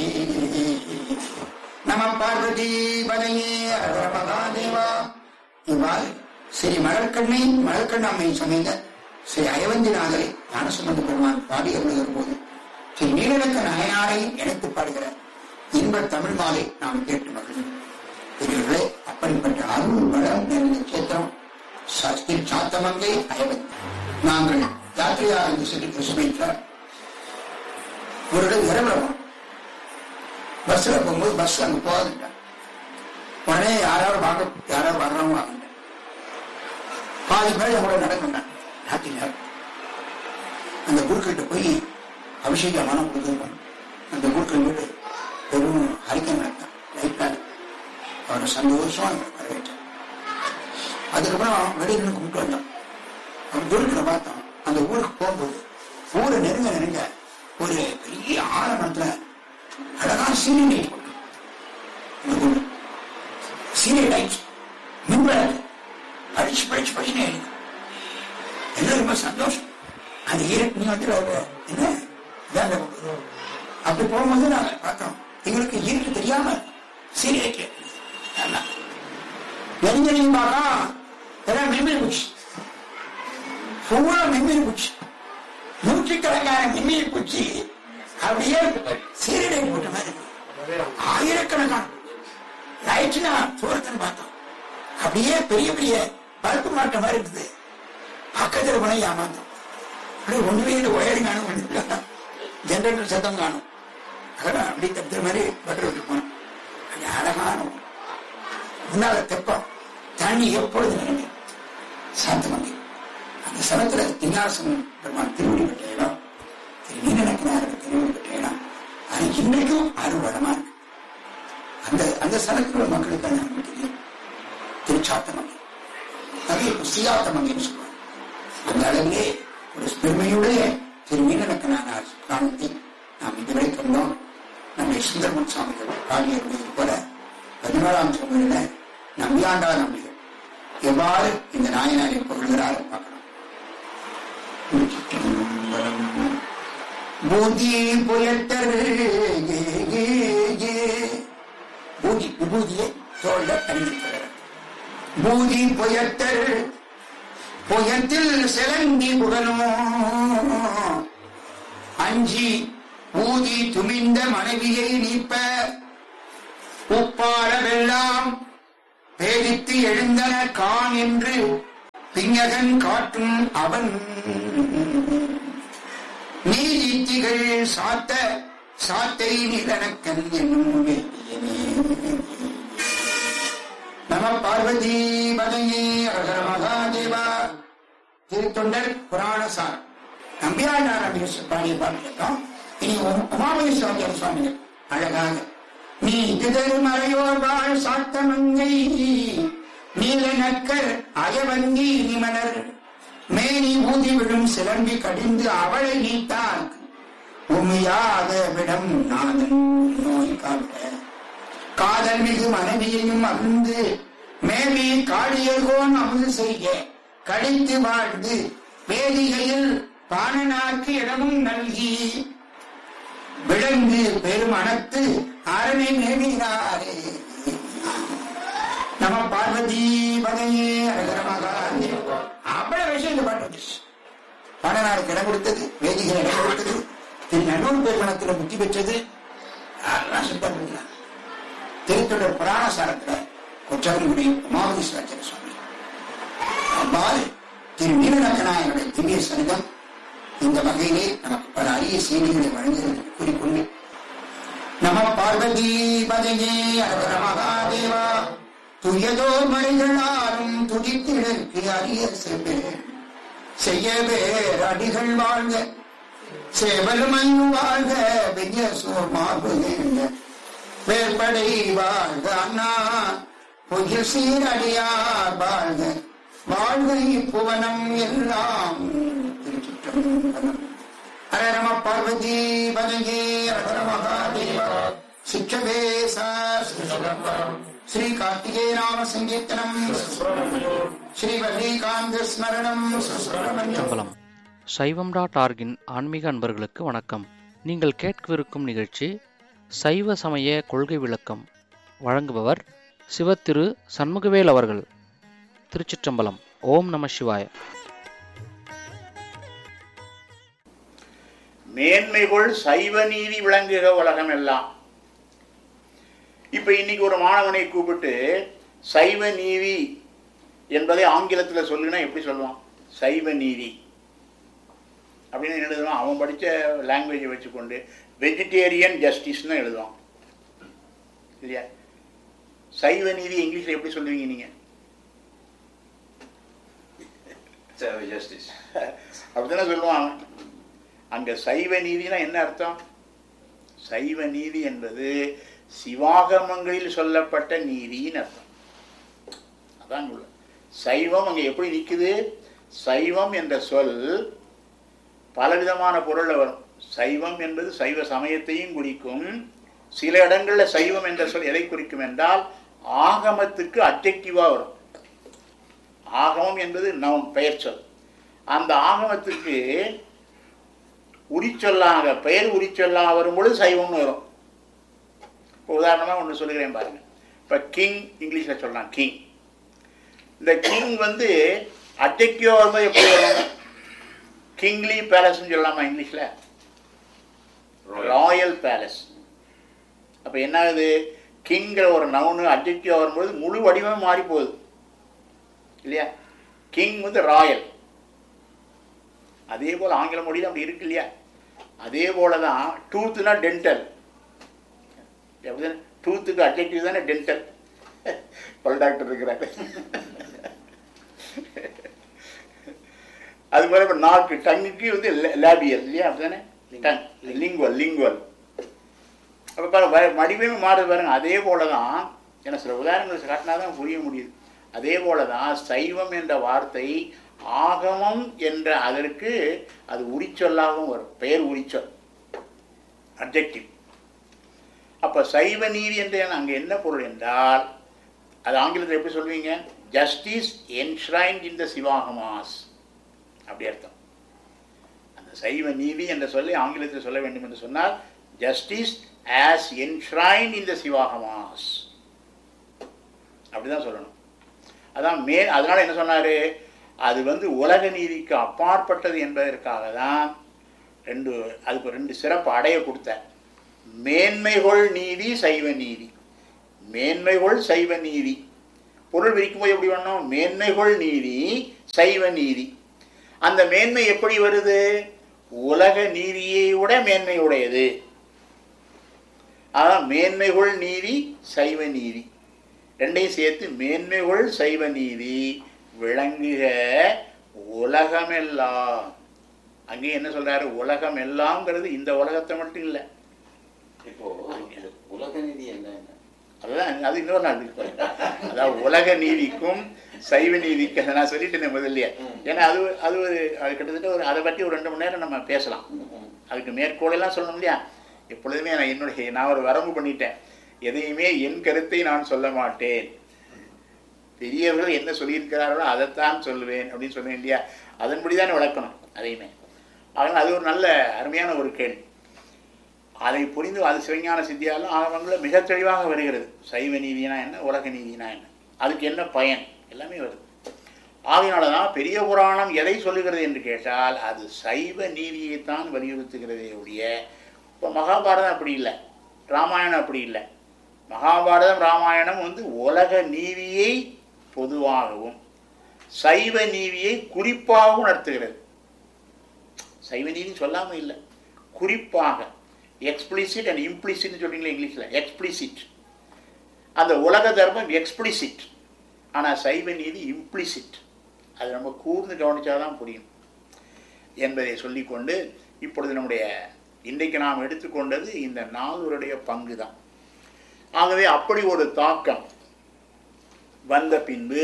நம பார்வதி பதையே ஹர மகாதேவா இவ்வாறு ஸ்ரீ மலர்கண்ணை மலர்கண்ணம்மை சமைந்த ஸ்ரீ அயவந்திநாதரை ஞானசம்பந்த பெருமான் பாடி அருளுகிற போது ஸ்ரீ நீலநக்க நாயனாரை இணைத்து பாடுகிற இன்ப தமிழ் மாலை நாம் கேட்டு மகிழ்ந்தோம் பெரியவர்களே அப்படிப்பட்ட அருள் வளம் நிறைந்த கேத்திரம் சக்தி சாத்தமங்கை அயவந்தி நாங்கள் யாத்திரையா என்று சொல்லி கிருஷ்ணகிரியில் ஒரு இடம் இரவு பஸ்ல போகும்போது பஸ் அங்க போகாதுட்டான் உடனே யாராவது வாங்க யாராவது வர்றவங்க வாங்க பாதி பேர் கூட நடக்கின்றான் ராத்திரி நேரம் அந்த குருக்கிட்ட போய் அபிஷேகம் மனம் கொடுத்துருவான் அந்த குருக்கள் வீடு பெரும் ஹரிக்கன் நடத்தான் லைட்டாக அவரை சந்தோஷமா வரவேற்றான் அதுக்கப்புறம் வெளியில கும்பிட்டு வந்தான் அவன் குருக்களை பார்த்தோம் அந்த ஊருக்கு போகும்போது ஊரை நெருங்க நெருங்க ஒரு பெரிய ஆலமரத்துல அழகா சீரியல் லைட் போட்டு சீரியல் லைட் மின்வெளக்கு படிச்சு படிச்சு படிச்சுனே இருக்கு எல்லாம் ரொம்ப சந்தோஷம் அந்த ஈரட்டு நீ வந்து அவரு என்ன இதான் இந்த பக்கம். அப்படி போகும்போது நாங்க பார்த்தோம் எங்களுக்கு இருட்டு தெரியாம சீரியல் லைட் நெருங்கி பார்த்தா இதெல்லாம் மின்மினி பூச்சி பூரா மின்மினி பூச்சி நூற்றுக்கணக்கான மின்மினி பூச்சி அப்படியே சீரடை போட்ட மாதிரி இருக்கு. ஆயிரக்கணக்கான லைட்னா தூரத்தில் பார்த்தோம் அப்படியே பெரிய பெரிய பல்பு மாட்ட மாதிரி இருக்குது பக்கத்தில் போன ஏமாந்தோம் அப்படியே ஒண்ணுமே இல்லை ஒயரிங் காணும் ஒண்ணு ஜென்ரேட்டர் சத்தம் காணும் அதெல்லாம் அப்படி தப்புற மாதிரி பட்டர் விட்டு போனோம் அது அழகான ஒண்ணு. முன்னால தெப்பம் தண்ணி எப்பொழுது நினைக்கும் சாந்தமங்கை அந்த சமயத்துல திங்காசன் பெருமான் திருவடி பெற்ற இடம் திரு நீலநக்கனாருக்கு திருவடி பெற்ற இடம் அது இன்னைக்கும் அறுவடமா இருக்கு அந்த அந்த ஸ்தலத்தில் உள்ள மக்களுக்கு அது நமக்கு தெரியும் திருச்சாத்தமங்கை அது சியாத்தமங்கைன்னு சொல்லுவாங்க அந்த அளவிலே ஒரு பெருமையுடைய திரு நீலநக்கனார் காலத்தை நாம் இதுவரை கண்டோம் நம்முடைய சுந்தரமன் சுவாமிகள் பாடியது போல பதினோராம் திருமுறையில நம்பியாண்டா நம்பிகள் எவ்வாறு இந்த நாயனாரை புகழ்கிறார் பார்க்கணும் பூதி புயட்டர் பூதி விபூதியை தோல்ல அறிவிக்கிறார் பூதி புயட்டர் புயத்தில் சிலந்தி புகழோ அஞ்சி ஊதி துமிந்த மனைவியை நீப்ப உப்பார வெல்லாம் பேரித்து எழுந்தன கான் என்று பிஞகன் காட்டும் அவன் நீதித்திகள் சாத்த சாத்தை நிலனக்கன் என்னும் வேதியனே. நம பார்வதி பதையே அகர மகாதேவா திருத்தொண்டர் புராணசார் நம்பியாண்டார் அப்படின்னு பாடிய பாட்டு கேட்டோம் இனி உம்- உமாமகேஸ்வரர் சுவாமிகள் அழகாக நீ திதறு மறையோர் வாழ் சாத்தமங்கை நீல நக்கர் அயவங்கி நிமலர் மேனி ஊதி விழும் சிலம்பி கடிந்து அவளை நீத்தால் உண்மையாக விடம் நாதன் நோய் காவிட காதல் மிகு மனைவியையும் அகழ்ந்து மேவி காடியர்கோன் அமுது செய்ய கடித்து வாழ்ந்து வேதிகையில் பாணனாக்கு இடமும் நல்கி விளங்கு பெருமணத்து அரணை மேவினாரே நம பார்வதி பதையே அழகர மகாதேவா அவ்வளவு விஷயம் இந்த பாட்டு வந்துச்சு பாணனாருக்கு இடம் கொடுத்தது வேதிகள் இடம் கொடுத்தது திரு நல்லூர் பெருமணத்துல முத்தி பெற்றது அதெல்லாம் சுத்தம் பண்ணிக்கலாம் திருத்தொடர் புராணசாரத்துல கொச்சவன்குடி உமாவதீஸ்வரர் சுவாமி அவ்வாறு திரு நீலநக்கநாயனுடைய திவ்ய சரிதம் இந்த வகையிலே நமக்கு பல அரிய செய்திகளை வழங்குகிறது கூறிக்கொண்டு நம பார்வதி பதையே அழகர மகாதேவா துயதோ மறைகளாலும் துடித்திடற்கு அரிய செவ்வேர் செய்ய பேர் அடிகள் வாழ்க சேவல் மண் வாழ்க விஜய சோமாபுக வேற்படை வாழ்க அண்ணா பொய்யில் சீரடியார் வாழ்க வாழ்க இப்புவனம் எல்லாம் திருச்சிற்றம்பலம். ஹர நம பார்வதி பதங்கே ஹர மகாதேவா சிக்ஷவேசா ஸ்ரீ கார்த்திகே நாம சங்கீர்த்தனம் ஸ்ரீ வல்லிகாந்த ஸ்மரணம் சுப்பிரமணியம் சம்பளம் சைவம் டாட் ஆர்கின் ஆன்மீக அன்பர்களுக்கு வணக்கம் நீங்கள் கேட்கவிருக்கும் நிகழ்ச்சி சைவ சமய கொள்கை விளக்கம் வழங்குபவர் சிவத்திரு சண்முகவேல் அவர்கள் திருச்சிற்றம்பலம் ஓம் நம சிவாய மேன்மைகொள் சைவ நீதி விளங்குக உலகம் எல்லாம் இப்ப இன்னைக்கு ஒரு மாணவனை கூப்பிட்டு சைவ நீதி என்பதை ஆங்கிலத்துல சொல்லுனா எப்படி சொல்லுவான் சைவ நீதி அப்படின்னு என்ன எழுதுவான் அவன் படிச்ச லாங்குவேஜை வச்சுக்கொண்டு வெஜிடேரியன் ஜஸ்டிஸ்னு எழுதுவான் இல்லையா சைவ நீதி இங்கிலீஷ்ல எப்படி சொல்லுவீங்க நீங்க ஜஸ்டிஸ் அப்படித்தானே சொல்லுவான் அவன். அங்க சைவ நீதினா என்ன அர்த்தம் சைவ நீதி என்பது சிவாகமங்களில் சொல்லப்பட்ட நீதின்னு அர்த்தம் அதான் உள்ள சைவம் அங்க எப்படி நிக்குது சைவம் என்ற சொல் பலவிதமான பொருள்ல வரும் சைவம் என்பது சைவ சமயத்தையும் குறிக்கும் சில இடங்கள்ல சைவம் என்ற சொல் எதை குறிக்கும் என்றால் ஆகமத்துக்கு அப்ஜெக்டிவா வரும் ஆகமம் என்பது நம் பெயர் சொல் அந்த ஆகமத்துக்கு உரிச்சொல்லாக பெயர் உரிச்சொல்லாக வரும்பொழுது சைவம்னு வரும் இப்போ உதாரணமாக ஒன்று சொல்லுகிறேன் பாருங்க இப்போ கிங் இங்கிலீஷில் சொல்லலாம் கிங் இந்த கிங் வந்து அட்ஜெக்டிவா வரும்போது எப்படி வரும் கிங்லி பேலஸ்ன்னு சொல்லலாமா இங்கிலீஷ்ல ராயல் பேலஸ் அப்போ என்ன ஆகுது கிங்கிற ஒரு நவுனு அட்ஜெக்டிவ் வரும்போது முழு வடிவமே மாறி போகுது இல்லையா கிங் வந்து ராயல் அதே போல் ஆங்கில மொழியில் அப்படி இருக்கு இல்லையா அதே போல தான் டூத்துனா டென்டல் அப்படிதானே டூத்துக்கு அட்ஜெக்டிவ் தானே டென்டல் பல் டாக்டர் இருக்கிறாரு அது மாதிரி இப்போ நாக்கு டங்குக்கு வந்து லேபியல் இல்லையா அப்படிதானே டங் லிங்குவல் லிங்குவல் அப்போ பாருங்க வ- வடிவமே மாறுது பாருங்க அதே போல தான் ஏன்னா சில உதாரணங்கள் காட்டினா தான் புரிய முடியுது அதே போல தான் சைவம் என்ற வார்த்தை ஆகமம் என்ற அதற்கு அது உரிச்சொல்லாகவும் வரும் பெயர் உரிச்சொல் அப்ஜெக்டிவ் அப்போ சைவ நீதி என்ற அங்கே என்ன பொருள் என்றால் அது ஆங்கிலத்தில் எப்படி சொல்வீங்க ஜஸ்டிஸ் என்ஷ்ரைன்ட் இன் த சிவாகமாஸ் அப்படி அர்த்தம் அந்த சைவ நீதி என்ற சொல்லி ஆங்கிலத்தில் சொல்ல வேண்டும் என்று சொன்னால் ஜஸ்டிஸ் ஆஸ் என்ஷ்ரைன் இன் த சிவாகமாஸ் அப்படிதான் சொல்லணும் அதான் மே அதனால என்ன சொன்னாரு அது வந்து உலக நீதிக்கு அப்பாற்பட்டது என்பதற்காக தான் ரெண்டு அதுக்கு ரெண்டு சிறப்பு அடைய கொடுத்தார் மேன்மைகொள் நீதி சைவ நீதி மேன்மைகொள் சைவ நீதி பொருள் விரிக்கும் போது எப்படி பண்ணோம் மேன்மைகொள் நீதி சைவ நீதி அந்த மேன்மை எப்படி வருது உலக நீதியை விட மேன்மை உடையது அதான் மேன்மைகொள் நீதி சைவ நீதி ரெண்டையும் சேர்த்து மேன்மைகொள் சைவ நீதி விளங்குக உலகமெல்லாம் அங்கேயும் என்ன சொல்றாரு உலகம் எல்லாம்ங்கிறது இந்த உலகத்தை மட்டும் இல்லை இப்போ இந்த உலக நிதி என்ன என்ன அதுதான் அது இன்னொரு நாள் இருக்கு பாருங்க. அதாவது உலக நீதிக்கும் சைவ நீதிக்கு அதை நான் சொல்லிட்டேன் முதல்லயே ஏன்னா அது அது ஒரு அது கிட்டத்தட்ட ஒரு அதை பற்றி ஒரு ரெண்டு மணி நேரம் நம்ம பேசலாம் அதுக்கு மேற்கோளெல்லாம் சொல்லணும் இல்லையா எப்பொழுதுமே நான் என்னுடைய நான் ஒரு வரம்பு பண்ணிட்டேன் எதையுமே என் கருத்தை நான் சொல்ல மாட்டேன் பெரியவர்கள் என்ன சொல்லியிருக்கிறார்களோ அதைத்தான் சொல்லுவேன் அப்படின்னு சொன்னேன் இல்லையா அதன்படி தான் விளக்கணும் அதையுமே அதனால் அது ஒரு நல்ல அருமையான ஒரு கேள்வி அதை புரிந்து அது சிவஞான சித்தியாலும் ஆகமங்களில் மிக தெளிவாக வருகிறது சைவ நீதினா என்ன உலக நீதினா என்ன அதுக்கு என்ன பயன் எல்லாமே வருது ஆகையினால தான் பெரிய புராணம் எதை சொல்லுகிறது என்று கேட்டால் அது சைவ நீதியைத்தான் வலியுறுத்துகிறதே ஒழிய இப்போ மகாபாரதம் அப்படி இல்லை ராமாயணம் அப்படி இல்லை மகாபாரதம் ராமாயணம் வந்து உலக நீதியை பொதுவாகவும் சைவ நீதியை குறிப்பாகவும் நடத்துகிறது சைவ நீதி சொல்லாமல் இல்லை குறிப்பாக எக்ஸ்பிளிசிட் அண்ட் இம்ப்ளிசிட்னு சொல்றீங்களா இங்கிலீஷில் எக்ஸ்பிளிசிட் அந்த உலக தர்மம் எக்ஸ்பிளிசிட் ஆனால் சைவ நீதி இம்ப்ளிசிட் அது நம்ம கூர்ந்து கவனிச்சாதான் புரியும் என்பதை சொல்லிக்கொண்டு இப்பொழுது நம்முடைய இன்றைக்கு நாம் எடுத்துக்கொண்டது இந்த நால்வருடைய பங்கு தான் ஆகவே அப்படி ஒரு தாக்கம் வந்த பின்பு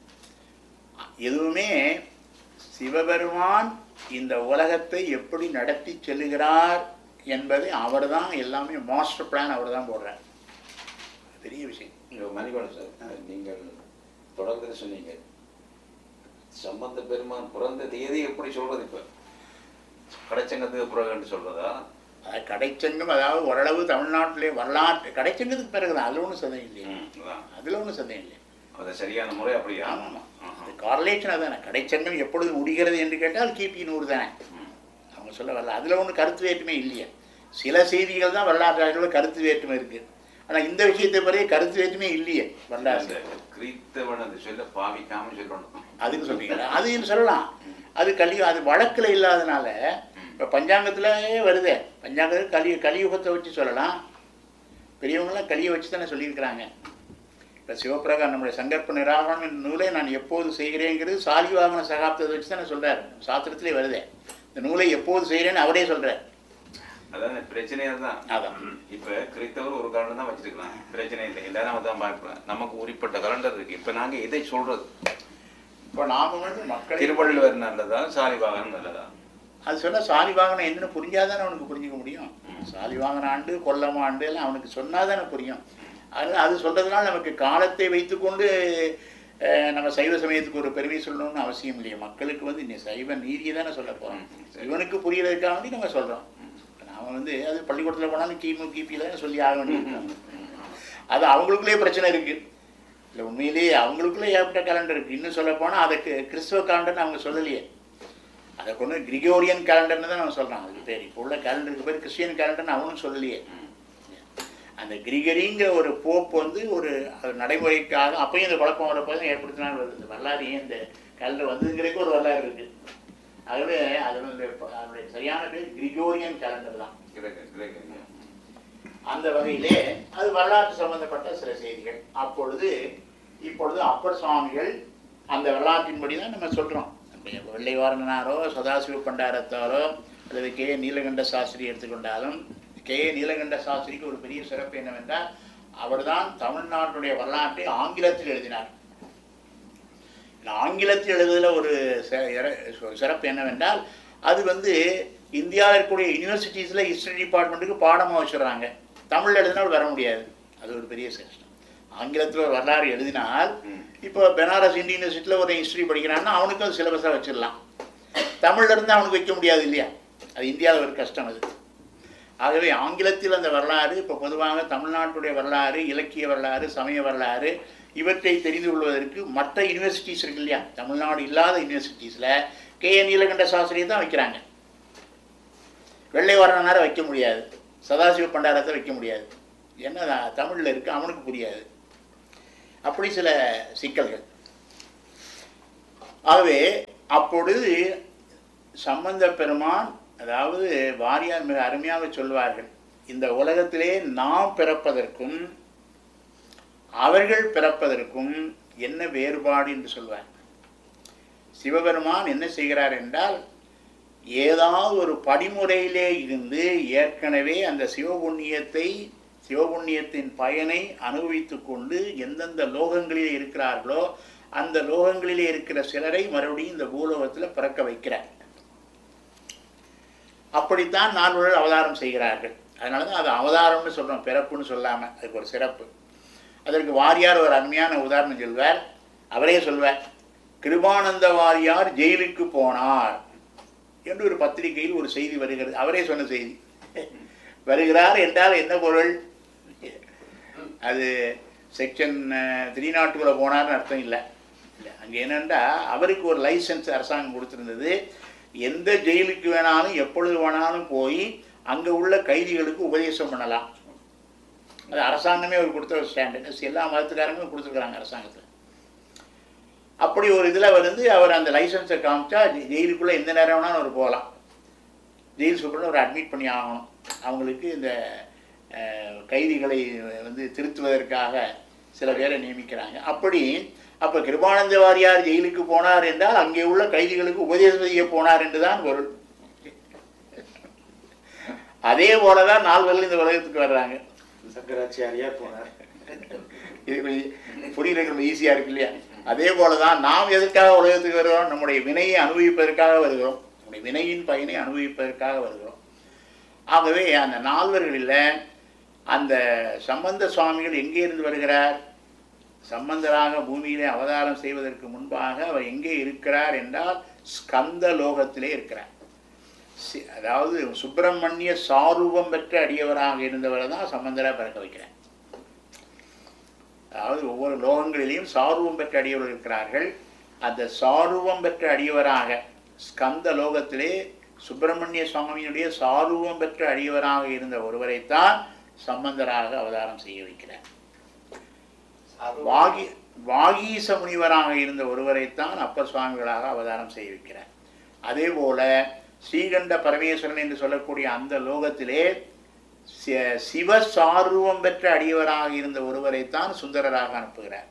எதுவுமே சிவபெருமான் இந்த உலகத்தை எப்படி நடத்தி செல்லுகிறார் என்பதை அவர்தான் எல்லாமே மாஸ்டர் பிளான் அவர் தான் போடுறார் பெரிய விஷயம் இங்க மணிவன் சார் நீங்கள் தொடர்ந்து சொன்னீங்க சம்பந்த பெருமான் பிறந்த தேதி எப்படி சொல்றது இப்ப கடைச்சங்கத்துக்கு பிறகுன்னு சொல்றதா அதாவது கடைச்சங்கம் அதாவது ஓரளவு தமிழ்நாட்டிலே வரலாற்று கடைச்சங்கத்துக்கு பிறகுதான் அதில் ஒன்றும் சந்தேகம் இல்லையா ம், அதான். அதில் ஒன்றும் சந்தேகம் இல்லை அது சரியான முறை அப்படியா ஆமாம் ஆஹா. அது கார்லேஷன் அதானே கடைச்சங்கம் எப்பொழுது முடிகிறது என்று கேட்டால் கிபி நூறு தானே அவங்க சொல்ல வரல அதில் ஒன்றும் கருத்து வேற்றுமை இல்லையே சில செய்திகள் தான் வரலாற்றாளர்களோட கருத்து வேற்றுமை இருக்கு ஆனால் இந்த விஷயத்தை பிறகு கருத்து வேற்றுமை இல்லையே அந்த வரலாறு கிறித்தவன் அந்த சொல்ல பாவிக்காம சொல்லணும் அதுக்கு சொல்றீங்களா அது சொல்லலாம் அது கலி அது வழக்கில் இல்லாதனால இப்போ பஞ்சாங்கத்திலே வருதே பஞ்சாங்கத்தில் கலி கலியுகத்தை வச்சு சொல்லலாம் பெரியவங்களாம் கலியை வச்சு தானே சொல்லியிருக்கிறாங்க இப்போ சிவபிரகா நம்முடைய சங்கற்ப நிராகரணம் என்ற நூலை நான் எப்போது செய்கிறேங்கிறது சாலிவாகன சகாப்தத்தை வச்சு தானே சொல்றார் சாஸ்திரத்திலே வருதே இந்த நூலை எப்போது செய்கிறேன்னு அவரே சொல்றார் அதான் பிரச்சனையா தான் அதான் இப்ப கிறித்தவர் ஒரு காரணம் தான் வச்சிருக்கலாம் பிரச்சனை இல்லை எல்லாரும் அதான் பார்க்கலாம் நமக்கு உரிப்பட்ட கலண்டர் இருக்கு இப்ப நாங்க எதை சொல்றது இப்போ நாம வந்து மக்களை திருவள்ளுவர் நல்லதா சாலிவாகன் நல்லதா அது சொன்னா சாலிவாகனம் என்னன்னு புரிஞ்சாதானே அவனுக்கு புரிஞ்சுக்க முடியும் சாலிவாகன ஆண்டு கொல்லம் ஆண்டு எல்லாம் அவனுக்கு சொன்னாதானே புரியும் அது அது சொல்றதுனால நமக்கு காலத்தை வைத்துக்கொண்டு அஹ், நம்ம சைவ சமயத்துக்கு ஒரு பெருமை சொல்லணும்னு அவசியம் இல்லையே மக்களுக்கு வந்து இந்த சைவ நீதியை தானே சொல்ல போறோம் ம், சரி. இவனுக்கு புரியறதுக்காக வேண்டி நம்ம சொல்றோம் நாம வந்து அது பள்ளிக்கூடத்தில் போனாலும் கிமு கிபியில் சொல்லி ஆக வேண்டியிருக்கோம் அது அவங்களுக்குள்ளே பிரச்சனை இருக்கு இல்லை உண்மையிலேயே அவங்களுக்குள்ள ஏகப்பட்ட கேலண்டர் இருக்குது இன்னும் சொல்ல போனால் அதுக்கு கிறிஸ்துவ கேலண்டர்னு அவங்க சொல்லலையே அதை கொண்டு கிரிகோரியன் கேலண்டர்னு தான் அவங்க சொல்கிறாங்க அதுக்கு பேர் இப்போ உள்ள கேலண்டருக்கு பேர் கிறிஸ்டியன் கேலண்டர்னு அவனும் சொல்லலையே அந்த கிரிகரிங்கிற ஒரு போப் வந்து ஒரு அது நடைமுறைக்காக அப்பயும் இந்த குழப்பம் வரப்போ தான் ஏற்படுத்தினாலும் வருது இந்த வரலாறு ஏன் இந்த கேலண்டர் வந்ததுங்கிறதுக்கு ஒரு வரலாறு இருக்குது ஆகவே அதனுடைய அதனுடைய சரியான பேர் கிரிகோரியன் கேலண்டர் தான் கிரேக்க கிரேக்க அந்த வகையிலே அது வரலாற்று சம்பந்தப்பட்ட சில செய்திகள் அப்பொழுது இப்பொழுது அப்பர் சுவாமிகள் அந்த வரலாற்றின்படி தான் நம்ம சொல்கிறோம் வெள்ளைவாரணனாரோ சதாசிவ பண்டாரத்தாரோ அல்லது கே நீலகண்ட சாஸ்திரி எடுத்துக்கொண்டாலும் கே நீலகண்ட சாஸ்திரிக்கு ஒரு பெரிய சிறப்பு என்னவென்றால் அவர்தான் தமிழ்நாட்டுடைய வரலாற்றை ஆங்கிலத்தில் எழுதினார் இந்த ஆங்கிலத்தில் எழுதுதல ஒரு ச- இற- சிறப்பு என்னவென்றால் அது வந்து இந்தியாவில் இருக்கக்கூடிய யூனிவர்சிட்டிஸில் ஹிஸ்டரி டிபார்ட்மெண்ட்டுக்கு பாடமாக வச்சுடுறாங்க தமிழில் எழுதினால் வர முடியாது அது ஒரு பெரிய சிஸ்டம் ஆங்கிலத்தில் ஒரு வரலாறு எழுதினால் இப்போ பெனாரஸ் இந்தியன் யூனிவர்சிட்டியில் ஒரு ஹிஸ்டரி படிக்கிறான்னா அவனுக்கும் அது சிலபஸாக வச்சிடலாம் தமிழ்ல இருந்து அவனுக்கு வைக்க முடியாது இல்லையா அது இந்தியாவில் ஒரு கஷ்டம் அது ஆகவே ஆங்கிலத்தில் அந்த வரலாறு இப்போ பொதுவாக தமிழ்நாட்டுடைய வரலாறு இலக்கிய வரலாறு சமய வரலாறு இவற்றை தெரிந்து கொள்வதற்கு மற்ற யூனிவர்சிட்டிஸ் இருக்கு இல்லையா தமிழ்நாடு இல்லாத யூனிவர்சிட்டிஸில் கே என் நீலகண்ட சாஸ்திரியை தான் வைக்கிறாங்க வெள்ளை வர்ணனாரை வைக்க முடியாது சதாசிவ பண்டாரத்தை வைக்க முடியாது ஏன்னா தமிழில் இருக்கு அவனுக்கு புரியாது அப்படி சில சிக்கல்கள் ஆகவே அப்பொழுது சம்பந்த பெருமான் அதாவது வாரியார் மிக அருமையாக சொல்வார்கள் இந்த உலகத்திலே நாம் பிறப்பதற்கும் அவர்கள் பிறப்பதற்கும் என்ன வேறுபாடு என்று சொல்வார் சிவபெருமான் என்ன செய்கிறார் என்றால் ஏதாவது ஒரு படிமுறையிலே இருந்து ஏற்கனவே அந்த சிவபுண்ணியத்தை சிவபுண்ணியத்தின் பயனை அனுபவித்து கொண்டு எந்தெந்த லோகங்களிலே இருக்கிறார்களோ அந்த லோகங்களிலே இருக்கிற சிலரை மறுபடியும் இந்த பூலோகத்தில் பிறக்க வைக்கிறார் அப்படித்தான் நால்வர்கள் அவதாரம் செய்கிறார்கள் அதனால தான் அது அவதாரம்னு சொல்கிறோம் பிறப்புன்னு சொல்லாமல் அதுக்கு ஒரு சிறப்பு அதற்கு வாரியார் ஒரு அருமையான உதாரணம் சொல்வார் அவரே சொல்வார் கிருபானந்த வாரியார் ஜெயிலுக்கு போனார் என்று ஒரு பத்திரிகையில் ஒரு செய்தி வருகிறது அவரே சொன்ன செய்தி வருகிறார் என்றால் என்ன பொருள் அது செக்ஷன் த்ரீ நாட்டுக்குள்ளே போனார்னு அர்த்தம் இல்லை இல்லை அங்கே என்னென்னா அவருக்கு ஒரு லைசன்ஸ் அரசாங்கம் கொடுத்துருந்தது எந்த ஜெயிலுக்கு வேணாலும் எப்பொழுது வேணாலும் போய் அங்கே உள்ள கைதிகளுக்கு உபதேசம் பண்ணலாம் அது அரசாங்கமே அவர் கொடுத்த ஒரு ஸ்டாண்டர்ட் எல்லா மதத்துக்காரங்களும் கொடுத்துருக்குறாங்க அரசாங்கத்தில் அப்படி ஒரு இதில் வந்து அவர் அந்த லைசன்ஸை காமிச்சா ஜெ- ஜெயிலுக்குள்ளே எந்த நேரம் வேணாலும் அவர் போகலாம் ஜெயில் சூப்பரில் அவர் அட்மிட் பண்ணி ஆகணும் அவங்களுக்கு இந்த அஹ், கைதிகளை வந்து திருத்துவதற்காக சில பேரை நியமிக்கிறாங்க அப்படி அப்போ கிருபானந்த வாரியார் ஜெயிலுக்கு போனார் என்றால் அங்கே உள்ள கைதிகளுக்கு உபதேசம் செய்ய போனார் என்று தான் பொருள் அதே போல தான் நால்வர்கள் இந்த உலகத்துக்கு வர்றாங்க சங்கராச்சாரியார் போனார் இது கொஞ்சம் புரியறதுக்கு ரொம்ப ஈஸியாக இருக்கு இல்லையா அதே போல தான் நாம் எதற்காக உலகத்துக்கு வருகிறோம் நம்முடைய வினையை அனுபவிப்பதற்காக வருகிறோம் நம்முடைய வினையின் பயனை அனுபவிப்பதற்காக வருகிறோம் ஆகவே அந்த நால்வர்களில் அந்த சம்பந்த சுவாமிகள் எங்கே இருந்து வருகிறார் சம்பந்தராக பூமியிலே அவதாரம் செய்வதற்கு முன்பாக அவர் எங்கே இருக்கிறார் என்றால் ஸ்கந்த லோகத்திலே இருக்கிறார் சி- அதாவது சுப்பிரமணிய சாரூபம் பெற்ற அடியவராக இருந்தவரை தான் சம்பந்தராக பிறக்க வைக்கிறார் அதாவது ஒவ்வொரு லோகங்களிலேயும் சாருவம் பெற்ற அடியவர்கள் இருக்கிறார்கள் அந்த சாருவம் பெற்ற அடியவராக ஸ்கந்த லோகத்திலே சுப்பிரமணிய சுவாமியினுடைய சாருவம் பெற்ற அடியவராக இருந்த ஒருவரைத்தான் சம்பந்தராக அவதாரம் செய்ய வைக்கிறார் வாகி வாகீச முனிவராக இருந்த ஒருவரைத்தான் அப்பர் சுவாமிகளாக அவதாரம் செய்ய வைக்கிறார் அதே போல ஸ்ரீகண்ட பரமேஸ்வரன் என்று சொல்லக்கூடிய அந்த லோகத்திலே சி- சிவ சாருவம் பெற்ற அடியவராக இருந்த ஒருவரைத்தான் சுந்தரராக அனுப்புகிறார்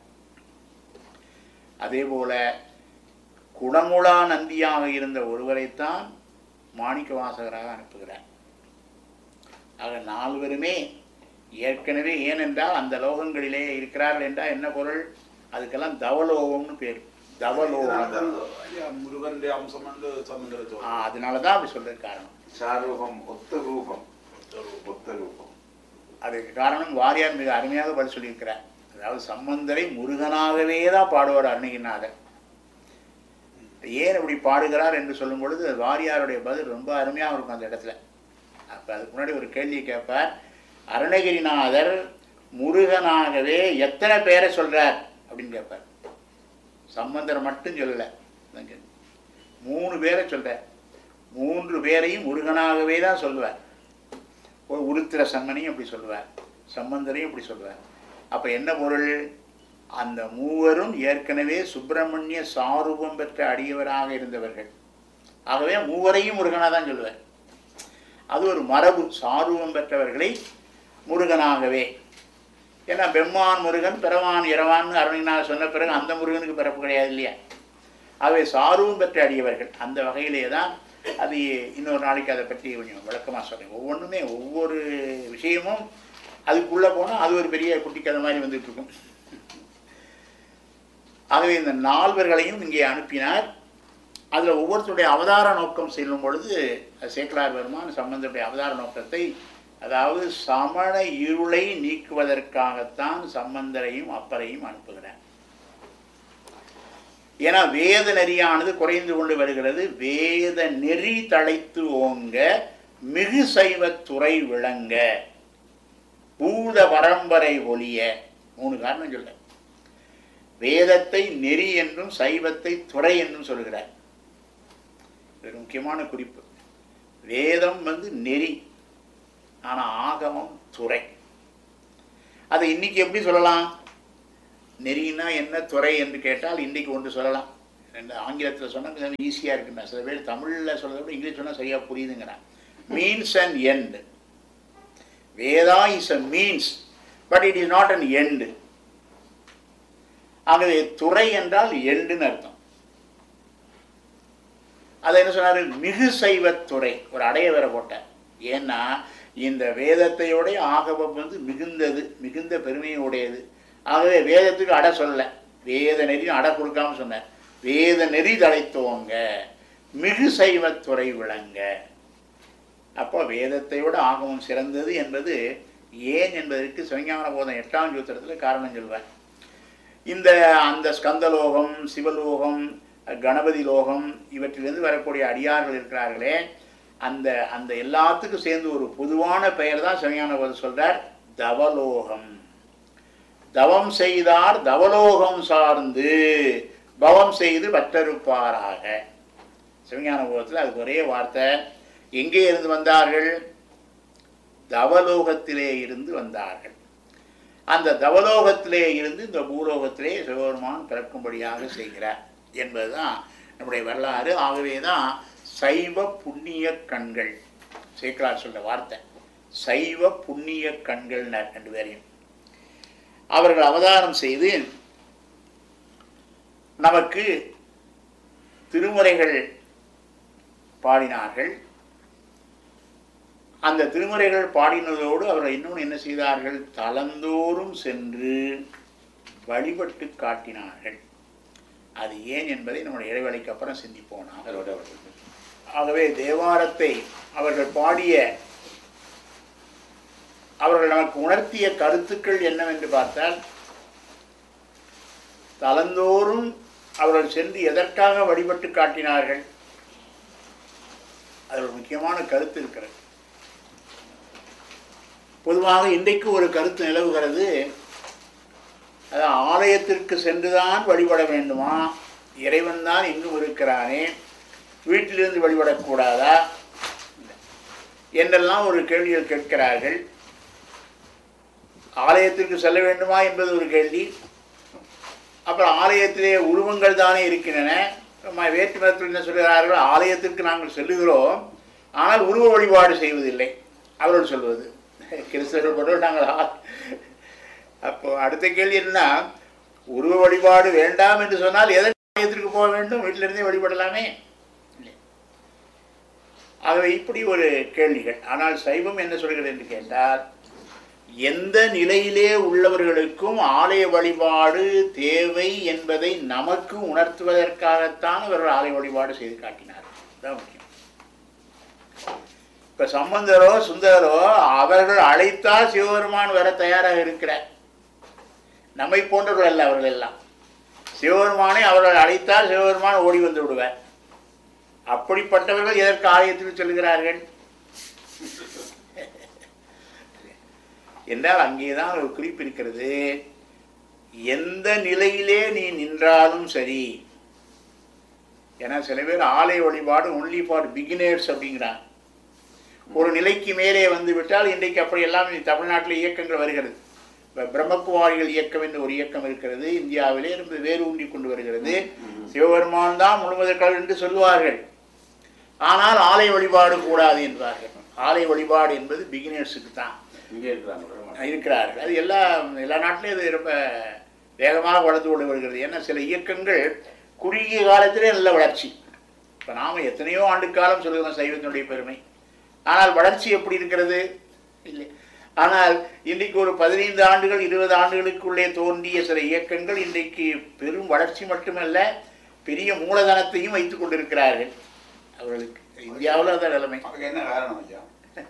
அதே போல குணமுலா நந்தியாக இருந்த ஒருவரைத்தான் மாணிக்க வாசகராக அனுப்புகிறார் ஆக நால்வருமே ஏற்கனவே ஏனென்றால் அந்த லோகங்களிலே இருக்கிறார்கள் என்றால் என்ன பொருள் அதுக்கெல்லாம் தவலோகம்னு பேர் தவலோகம் ஐயா, முருகனுடைய அம்சம் என்று சம்பந்தர் ஆ, அதனால தான் அப்படி சொல்றதுக்கு காரணம் சாரூபம் ஒத்த ரூபம் ஒத்த ரூபம் அதுக்கு காரணம் வாரியார் மிக அருமையாக பதில் சொல்லியிருக்கிறார் அதாவது சம்பந்தரை முருகனாகவே தான் பாடுவார் அருணகிரிநாதர் ஏன் இப்படி பாடுகிறார் என்று சொல்லும் பொழுது வாரியாருடைய பதில் ரொம்ப அருமையாக இருக்கும் அந்த இடத்துல அப்போ அதுக்கு முன்னாடி ஒரு கேள்வியை கேட்பார் அருணகிரிநாதர் முருகனாகவே எத்தனை பேரை சொல்றார் அப்படின்னு கேட்பார் சம்பந்தரை மட்டும் சொல்லலை அதான் கேட்க. மூணு பேரை சொல்கிறார் மூன்று பேரையும் முருகனாகவே தான் சொல்லுவார் ஒரு உருத்திர சம்மனையும் அப்படி சொல்லுவார் சம்பந்தரையும் இப்படி சொல்லுவார் அப்போ என்ன பொருள் அந்த மூவரும் ஏற்கனவே சுப்பிரமணிய சாரூபம் பெற்ற அடியவராக இருந்தவர்கள் ஆகவே மூவரையும் முருகனாக தான் சொல்லுவார் அது ஒரு மரபு சாரூபம் பெற்றவர்களை முருகனாகவே ஏன்னா பெம்மான் முருகன் பிறவான் இரவான்னு அருணினார் சொன்ன பிறகு அந்த முருகனுக்கு பிறப்பு கிடையாது இல்லையா ஆகவே சாரூபம் பெற்ற அடியவர்கள் அந்த வகையிலே தான் அது இன்னொரு நாளைக்கு அதை பற்றி கொஞ்சம் விளக்கமாக சொல்கிறேன் ஒவ்வொன்றுமே ஒவ்வொரு விஷயமும் அதுக்குள்ளே போனால் அது ஒரு பெரிய குட்டி கதை மாதிரி வந்துட்டு இருக்கும் ஆகவே இந்த நால்வர்களையும் இங்கே அனுப்பினார் அதில் ஒவ்வொருத்தருடைய அவதார நோக்கம் செல்லும் பொழுது சேக்கலார் பெருமான் சம்பந்தருடைய அவதார நோக்கத்தை அதாவது சமண இருளை நீக்குவதற்காகத்தான் சம்பந்தரையும் அப்பரையும் அனுப்புகிறார் ஏன்னா வேத நெறியானது குறைந்து கொண்டு வருகிறது வேத நெறி தழைத்து ஓங்க மிகு சைவத் துறை விளங்க பூத பரம்பரை ஒளிய மூணு காரணம் சொல்ல வேதத்தை நெறி என்றும் சைவத்தை துறை என்றும் சொல்கிறார் இது ஒரு முக்கியமான குறிப்பு வேதம் வந்து நெறி ஆனா ஆகமம் துறை அதை இன்னைக்கு எப்படி சொல்லலாம் நெறினா என்ன துறை என்று கேட்டால் இன்றைக்கு ஒன்று சொல்லலாம் ரெண்டு ஆங்கிலத்தில் சொன்னால் ஈஸியாக இருக்குண்ணா சில பேர் தமிழில் சொல்றதை விட இங்கிலீஷ் சொன்னால் சரியாக புரியுதுங்கிறான் means and end Veda is a means but it is not an end ஆகவே துறை என்றால் எண்டுன்னு அர்த்தம் அதை என்ன சொன்னாரு மிகு சைவத் துறை ஒரு அடைய வேற போட்டார் ஏன்னா இந்த வேதத்தையோட ஆகமம் வந்து மிகுந்தது மிகுந்த பெருமையை உடையது ஆகவே வேதத்துக்கு அடை சொல்லல வேத நெறி அடை கொடுக்காம சொன்னார் வேத நெறி தழைத்தோங்க மிகு சைவத்துறை விளங்க அப்போ வேதத்தை விட ஆகமம் சிறந்தது என்பது ஏன் என்பதற்கு சிவஞான போதம் எட்டாம் சூத்திரத்தில் காரணம் சொல்வார் இந்த அந்த ஸ்கந்தலோகம் சிவலோகம் கணபதி லோகம் இவற்றிலிருந்து வரக்கூடிய அடியார்கள் இருக்கிறார்களே அந்த அந்த எல்லாத்துக்கும் சேர்ந்து ஒரு பொதுவான பெயர் தான் சிவஞான போதம் சொல்றார் தவலோகம் தவம் செய்தார் தவலோகம் சார்ந்து பவம் செய்து வற்றறுப்பாராக சிவஞான போதத்தில் அதுக்கு ஒரே வார்த்தை எங்கே இருந்து வந்தார்கள் தவலோகத்திலே இருந்து வந்தார்கள் அந்த தவலோகத்திலே இருந்து இந்த பூலோகத்திலே சிவபெருமான் பிறக்கும்படியாக செய்கிறார் என்பதுதான் நம்முடைய வரலாறு ஆகவே தான் சைவ புண்ணிய கண்கள் சேக்கலார் சொல்ற வார்த்தை சைவ புண்ணிய கண்கள்னர் ரெண்டு பேரையும் அவர்கள் அவதாரம் செய்து நமக்கு திருமுறைகள் பாடினார்கள் அந்த திருமுறைகள் பாடினதோடு அவர்கள் இன்னொன்று என்ன செய்தார்கள் தலந்தோறும் சென்று வழிபட்டு காட்டினார்கள் அது ஏன் என்பதை நம்முடைய இடைவெளிக்கு அப்புறம் சிந்திப்போம் நாம் அதோட அவர்கள் ஆகவே தேவாரத்தை அவர்கள் பாடிய அவர்கள் நமக்கு உணர்த்திய கருத்துக்கள் என்னவென்று பார்த்தால் தலந்தோறும் அவர்கள் சென்று எதற்காக வழிபட்டு காட்டினார்கள் அது ஒரு முக்கியமான கருத்து இருக்கிறது பொதுவாக இன்றைக்கு ஒரு கருத்து நிலவுகிறது அதான் ஆலயத்திற்கு சென்றுதான் வழிபட வேண்டுமா இறைவன் தான் எங்கும் இருக்கிறானே வீட்டிலிருந்து வழிபடக்கூடாதா என்றெல்லாம் ஒரு கேள்விகள் கேட்கிறார்கள் ஆலயத்திற்கு செல்ல வேண்டுமா என்பது ஒரு கேள்வி அப்புறம் ஆலயத்திலே உருவங்கள் தானே இருக்கின்றன நம்ம வேற்று மதத்தில் என்ன சொல்கிறார்கள் ஆலயத்திற்கு நாங்கள் செல்லுகிறோம் ஆனால் உருவ வழிபாடு செய்வதில்லை அவர்கள் சொல்வது கிறிஸ்தவர்கள் மட்டும் நாங்கள் ஆ- அப்போ அடுத்த கேள்வி என்ன உருவ வழிபாடு வேண்டாம் என்று சொன்னால் எதற்கு ஆலயத்திற்கு போக வேண்டும் வீட்டிலிருந்தே வழிபடலாமே இல்லை. ஆகவே இப்படி ஒரு கேள்விகள் ஆனால் சைவம் என்ன சொல்கிறது என்று கேட்டால் எந்த நிலையிலே உள்ளவர்களுக்கும் ஆலய வழிபாடு தேவை என்பதை நமக்கு உணர்த்துவதற்காகத்தான் இவர்கள் ஆலய வழிபாடு செய்து காட்டினார்கள் அதான் முக்கியம் இப்ப சம்பந்தரோ சுந்தரோ அவர்கள் அழைத்தால் சிவபெருமான் வர தயாராக இருக்கிறார் நம்மை போன்றவர்கள் அல்ல அவர்கள் எல்லாம் சிவபெருமானை அவர்கள் அழைத்தால் சிவபெருமான் ஓடி வந்து விடுவார் அப்படிப்பட்டவர்கள் எதற்கு ஆலயத்தில் சொல்லுகிறார்கள் என்றால் அங்கேதான் ஒரு குறிப்பு இருக்கிறது எந்த நிலையிலே நீ நின்றாலும் சரி ஏன்னா சில பேர் ஆலய வழிபாடு ஒன்லி ஃபார் பிகினர்ஸ் அப்படிங்கிறாங்க ஒரு நிலைக்கு மேலே வந்து விட்டால் இன்றைக்கு அப்படி எல்லாம் தமிழ்நாட்டில் இயக்கங்கள் வருகிறது இப்ப பிரம்மகுமாரிகள் இயக்கம் என்று ஒரு இயக்கம் இருக்கிறது இந்தியாவிலே இருந்து வேறு ஊன்றி கொண்டு வருகிறது சிவபெருமான் தான் முழுவதற்காக என்று சொல்லுவார்கள் ஆனால் ஆலய வழிபாடு கூடாது என்பார்கள் ஆலய வழிபாடு என்பது பிகினர்ஸுக்கு தான் இங்கே இருக்கிறாங்க இருக்கிறார்கள் அது எல்லா எல்லா நாட்டிலையும் இது ரொம்ப வேகமாக வளர்ந்து கொண்டு வருகிறது ஏன்னா சில இயக்கங்கள் குறுகிய காலத்திலே நல்ல வளர்ச்சி இப்போ நாம் எத்தனையோ ஆண்டு காலம் சொல்லுகிறோம் சைவத்தினுடைய பெருமை ஆனால் வளர்ச்சி எப்படி இருக்கிறது இல்லை ஆனால் இன்றைக்கு ஒரு பதினைந்து ஆண்டுகள் இருபது ஆண்டுகளுக்குள்ளே தோன்றிய சில இயக்கங்கள் இன்றைக்கு பெரும் வளர்ச்சி மட்டுமல்ல பெரிய மூலதனத்தையும் வைத்துக் கொண்டிருக்கிறார்கள் அவர்களுக்கு இந்தியாவில் அதான் நிலைமை அதுக்கு என்ன காரணம் ஐயா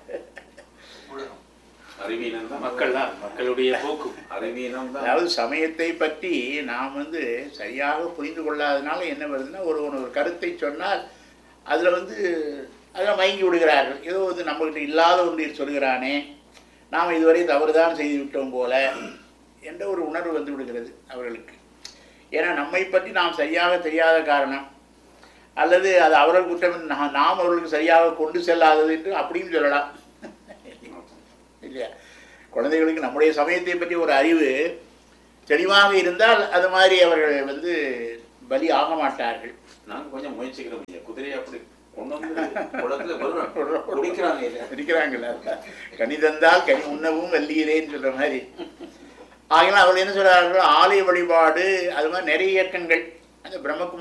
அறிவீனம் தான் மக்கள் தான் மக்களுடைய போக்கு அறிவீனம் தான் அதாவது சமயத்தை பற்றி நாம் வந்து சரியாக புரிந்து கொள்ளாதனால என்ன வருதுன்னா ஒரு ஒரு கருத்தை சொன்னால் அதில் வந்து அதில் மயங்கி விடுகிறார்கள் ஏதோ வந்து நம்மகிட்ட இல்லாத ஒன்று சொல்கிறானே நாம் இதுவரை தவறுதான் செய்து விட்டோம் போல என்ற ஒரு உணர்வு வந்து விடுகிறது அவர்களுக்கு ஏன்னா நம்மை பற்றி நாம் சரியாக தெரியாத காரணம் அல்லது அது அவர்கள் குற்றம் என்று நா- நாம் அவர்களுக்கு சரியாக கொண்டு செல்லாதது என்று அப்படியும் சொல்லலாம் இல்லையா குழந்தைகளுக்கு நம்முடைய சமயத்தை பற்றி ஒரு அறிவு தெளிவாக இருந்தால் அது மாதிரி அவர்கள் வந்து பலி ஆக மாட்டார்கள் நாங்க கொஞ்சம் முயற்சிக்கிறோம் ஐயா குதிரையை அப்படி கொண்டு வந்து குளத்துல விடுறோம் குடிக்கிறாங்க இல்லையா இருக்கிறாங்களா கனி தந்தால் கனி உண்ணவும் வல்லீரேன்னு சொல்ற மாதிரி ஆகினால் அவர்கள் என்ன சொல்றார்கள் ஆலய வழிபாடு அது மாதிரி நிறைய இயக்கங்கள் அந்த பிரம்மகுமாரி